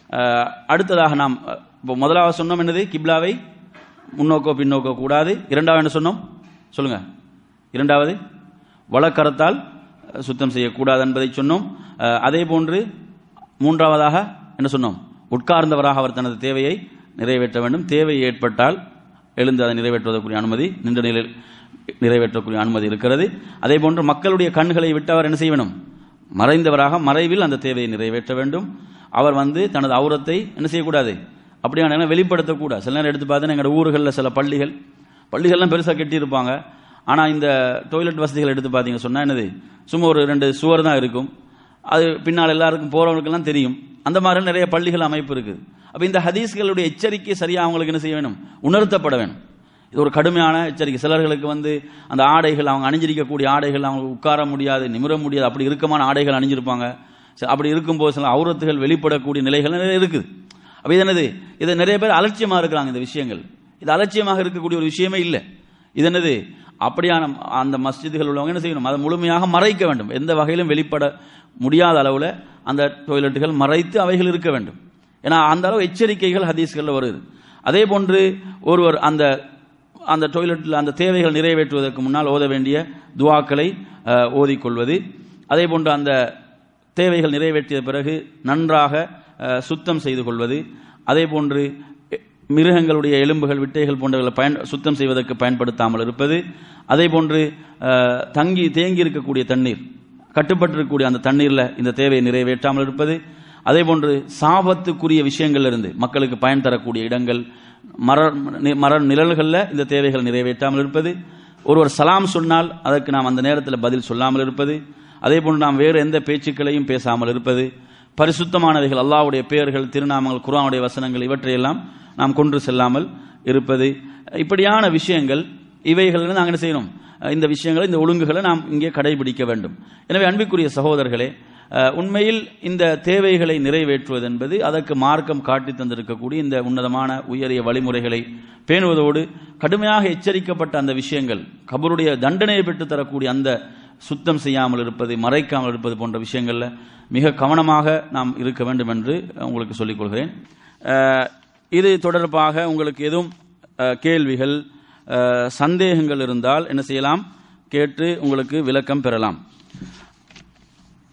அடுத்ததாக நாம் அஹ், இப்போ முதலாவது சொன்னோம் என்னது கிப்லாவை முன்னோக்கோ பின்னோக்கோ கூடாது இரண்டாவது என்ன சொன்னோம் சொல்லுங்க இரண்டாவது வழக்கரத்தால் அஹ், சுத்தம் செய்யக்கூடாது என்பதை சொன்னோம் அஹ், அதே போன்று மூன்றாவதாக என்ன சொன்னோம் உட்கார்ந்தவராக அவர் தனது தேவையை நிறைவேற்ற வேண்டும் தேவை ஏற்பட்டால் எழுந்து அதை நிறைவேற்றுவதற்குரிய அனுமதி நின்ற நிலையில் நிறைவேற்றக்கூடிய அனுமதி இருக்கிறது அதே போன்று மக்களுடைய கண்களை விட்டவர் என்ன செய்ய வேண்டும் மறைந்தவராக மறைவில் அந்த தேவையை நிறைவேற்ற வேண்டும் அவர் வந்து தனது அவுரத்தை என்ன செய்யக்கூடாது அப்படியான நேரம் வெளிப்படுத்தக்கூடாது சில நேரம் எடுத்து பார்த்தீங்கன்னா எங்களோட ஊர்களில் சில பள்ளிகள் பள்ளிகள்லாம் பெருசாக கட்டியிருப்பாங்க ஆனால் இந்த டாய்லெட் வசதிகள் எடுத்து பார்த்தீங்க சொன்னால் என்னது சும்மா ஒரு ரெண்டு சுவர் தான் இருக்கும் அது பின்னால் எல்லாருக்கும் போறவங்களுக்கெல்லாம் தெரியும் அந்த மாதிரி நிறைய பள்ளிகள் அமைப்பு இருக்குது அப்ப இந்த ஹதீஸ்களுடைய எச்சரிக்கை சரியா அவங்களுக்கு என்ன செய்ய வேணும் உணர்த்தப்பட வேணும் இது ஒரு கடுமையான எச்சரிக்கை சிலர்களுக்கு வந்து அந்த ஆடைகள் அவங்க அணிஞ்சிருக்கக்கூடிய ஆடைகள் அவங்க உட்கார முடியாது நிமிர முடியாது அப்படி இறுக்கமான ஆடைகள் அணிஞ்சிருப்பாங்க சரி, அப்படி இருக்கும்போது சில அவுரத்துகள் வெளிப்படக்கூடிய நிலைகள் நிறைய இருக்குது அப்ப இது என்னது இது நிறைய பேர் அலட்சியமா இருக்கிறாங்க இந்த விஷயங்கள் இது அலட்சியமாக இருக்கக்கூடிய ஒரு விஷயமே இல்லை இது என்னது அப்படியான அந்த மஸ்ஜிதுகள் உள்ளவங்க என்ன செய்யணும் அதை முழுமையாக மறைக்க வேண்டும் எந்த வகையிலும் வெளிப்பட முடியாத அளவில் அந்த டொய்லெட்டுகள் மறைத்து அவைகள் இருக்க வேண்டும் ஏன்னா அந்த அளவு எச்சரிக்கைகள் ஹதீஸ்களில் வருது அதே போன்று ஒருவர் அந்த அந்த டொய்லெட்டில் அந்த தேவைகள் நிறைவேற்றுவதற்கு முன்னால் ஓத வேண்டிய துவாக்களை அஹ், ஓதிக்கொள்வது அதே போன்று அந்த தேவைகள் நிறைவேற்றிய பிறகு நன்றாக அஹ், சுத்தம் செய்து கொள்வது அதே போன்று எ- மிருகங்களுடைய எலும்புகள் விட்டைகள் போன்றவர்களை பயன் சுத்தம் செய்வதற்கு பயன்படுத்தாமல் இருப்பது அதே போன்று அஹ், தங்கி தேங்கி இருக்கக்கூடிய தண்ணீர் கட்டுப்பட்டிருக்கக்கூடிய அந்த தண்ணீரில் இந்த தேவையை நிறைவேற்றாமல் இருப்பது அதே போன்று சாபத்துக்குரிய விஷயங்கள்ல இருந்து மக்களுக்கு பயன் தரக்கூடிய இடங்கள் மர நி- மர நிழல்களில் இந்த தேவைகள் நிறைவேற்றாமல் இருப்பது ஒருவர் சலாம் சொன்னால் அதற்கு நாம் அந்த நேரத்தில் பதில் சொல்லாமல் இருப்பது அதே போன்று நாம் வேறு எந்த பேச்சுக்களையும் பேசாமல் இருப்பது பரிசுத்தமானவைகள் அல்லாஹ்வுடைய பெயர்கள் திருநாமங்கள் குர்ஆனுடைய வசனங்கள் இவற்றையெல்லாம் நாம் கொன்று செல்லாமல் இருப்பது இப்படியான விஷயங்கள் இவைகள் நாங்கள் என்ன செய்யணும் இந்த விஷயங்களை இந்த ஒழுங்குகளை நாம் இங்கே கடைபிடிக்க வேண்டும் எனவே அன்பிற்குரிய சகோதரர்களே அஹ், உண்மையில் இந்த தேவைகளை நிறைவேற்றுவது என்பது அதற்கு மார்க்கம் காட்டி தந்திருக்கக்கூடிய இந்த உன்னதமான உயரிய வழிமுறைகளை பேணுவதோடு கடுமையாக எச்சரிக்கப்பட்ட அந்த விஷயங்கள் கபருடைய தண்டனையை பெற்றுத் தரக்கூடிய அந்த சுத்தம் செய்யாமல் இருப்பது மறைக்காமல் இருப்பது போன்ற விஷயங்கள்ல மிக கவனமாக நாம் இருக்க வேண்டும் என்று உங்களுக்கு சொல்லிக் கொள்கிறேன் அஹ், இது தொடர்பாக உங்களுக்கு எதுவும் அஹ், கேள்விகள் அஹ், சந்தேகங்கள் இருந்தால் என்ன செய்யலாம் கேட்டு உங்களுக்கு விளக்கம் பெறலாம்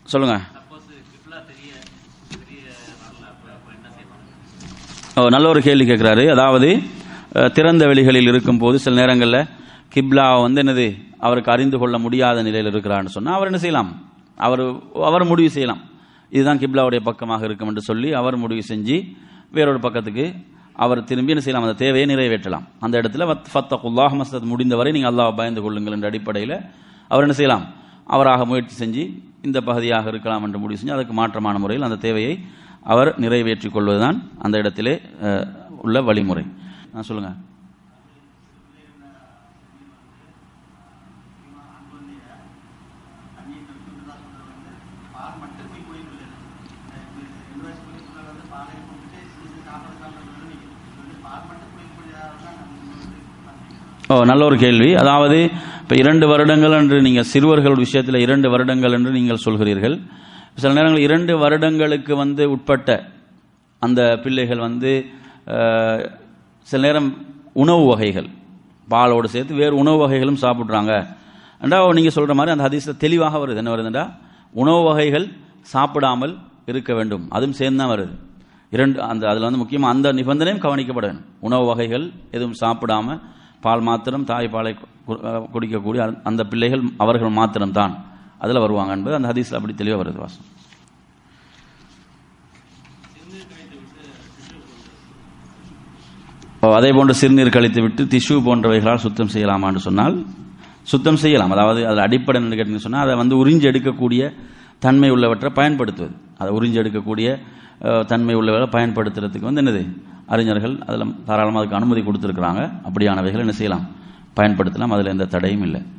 சொல்லுங்க ஓ நல்ல ஒரு கேள்வி கேட்குறாரு அதாவது அஹ், திறந்த வெளிகளில் இருக்கும்போது சில நேரங்களில் கிப்லா வந்து என்னது அவருக்கு அறிந்து கொள்ள முடியாத நிலையில் இருக்கிறான்னு சொன்னால் அவர் என்ன செய்யலாம் அவர் அவர் முடிவு செய்யலாம் இதுதான் கிப்லாவுடைய பக்கமாக இருக்கும் என்று சொல்லி அவர் முடிவு செஞ்சு வேறொரு பக்கத்துக்கு அவர் திரும்பி என்ன செய்யலாம் அந்த தேவையை நிறைவேற்றலாம் அந்த இடத்துல வத் ஃபத்தகுல்லாஹ் மஸ்தத் முடிந்தவரை நீங்கள் அல்லாஹ் பயந்து கொள்ளுங்கள் என்ற அடிப்படையில் அவர் என்ன செய்யலாம் அவராக முயற்சி செஞ்சு இந்த பகுதியாக இருக்கலாம் என்று முடிவு செஞ்சு அதுக்கு மாற்றமான முறையில் அந்த தேவையை அவர் நிறைவேற்றிக் கொள்வதுதான் அந்த இடத்திலே அஹ், உள்ள வழிமுறை நான் சொல்லுங்க ஓ நல்ல ஒரு கேள்வி அதாவது இப்போ இரண்டு வருடங்கள் என்று நீங்கள் சிறுவர்கள் விஷயத்தில் இரண்டு வருடங்கள் என்று நீங்கள் சொல்கிறீர்கள் சில நேரங்கள் இரண்டு வருடங்களுக்கு வந்து உட்பட்ட அந்த பிள்ளைகள் வந்து அஹ், சில நேரம் உணவு வகைகள் பாலோடு சேர்த்து வேறு உணவு வகைகளும் சாப்பிட்றாங்க அண்டா நீங்கள் சொல்கிற மாதிரி அந்த ஹதீஸில் தெளிவாக வருது என்ன வருதுண்டா உணவு வகைகள் சாப்பிடாமல் இருக்க வேண்டும் அதுவும் சேர்ந்து தான் வருது இரண்டு அந்த அதில் வந்து முக்கியமாக அந்த நிபந்தனையும் கவனிக்கப்பட வேண்டும் உணவு வகைகள் எதுவும் சாப்பிடாம பால் மாத்திரம் தாய் பாலை கு- அஹ் குடிக்கக்கூடிய அந்த- அந்த பிள்ளைகள் அவர்கள் மாத்திரம் தான் அதில் வருவாங்க என்பது அந்த ஹதீஸில் அப்படி தெளிவாக வருது வாசம் ஓ, அதே போன்று சிறுநீர் கழித்து விட்டு திஷு போன்றவைகளால் சுத்தம் செய்யலாமா என்று சொன்னால் சுத்தம் செய்யலாம் அதாவது அதில் அடிப்படை என்ன கேட்டீங்கன்னு சொன்னால் அதை வந்து உறிஞ்சி எடுக்கக்கூடிய தன்மை உள்ளவற்றை பயன்படுத்துவது அதை உறிஞ்சி எடுக்கக்கூடிய அஹ், தன்மை உள்ளவர்களை பயன்படுத்துறதுக்கு வந்து என்னது அறிஞர்கள் அதில் தாராளமாக அதுக்கு அனுமதி கொடுத்துருக்குறாங்க அப்படியானவைகளை என்ன செய்யலாம் பயன்படுத்தலாம் அதில் எந்த தடையும் இல்லை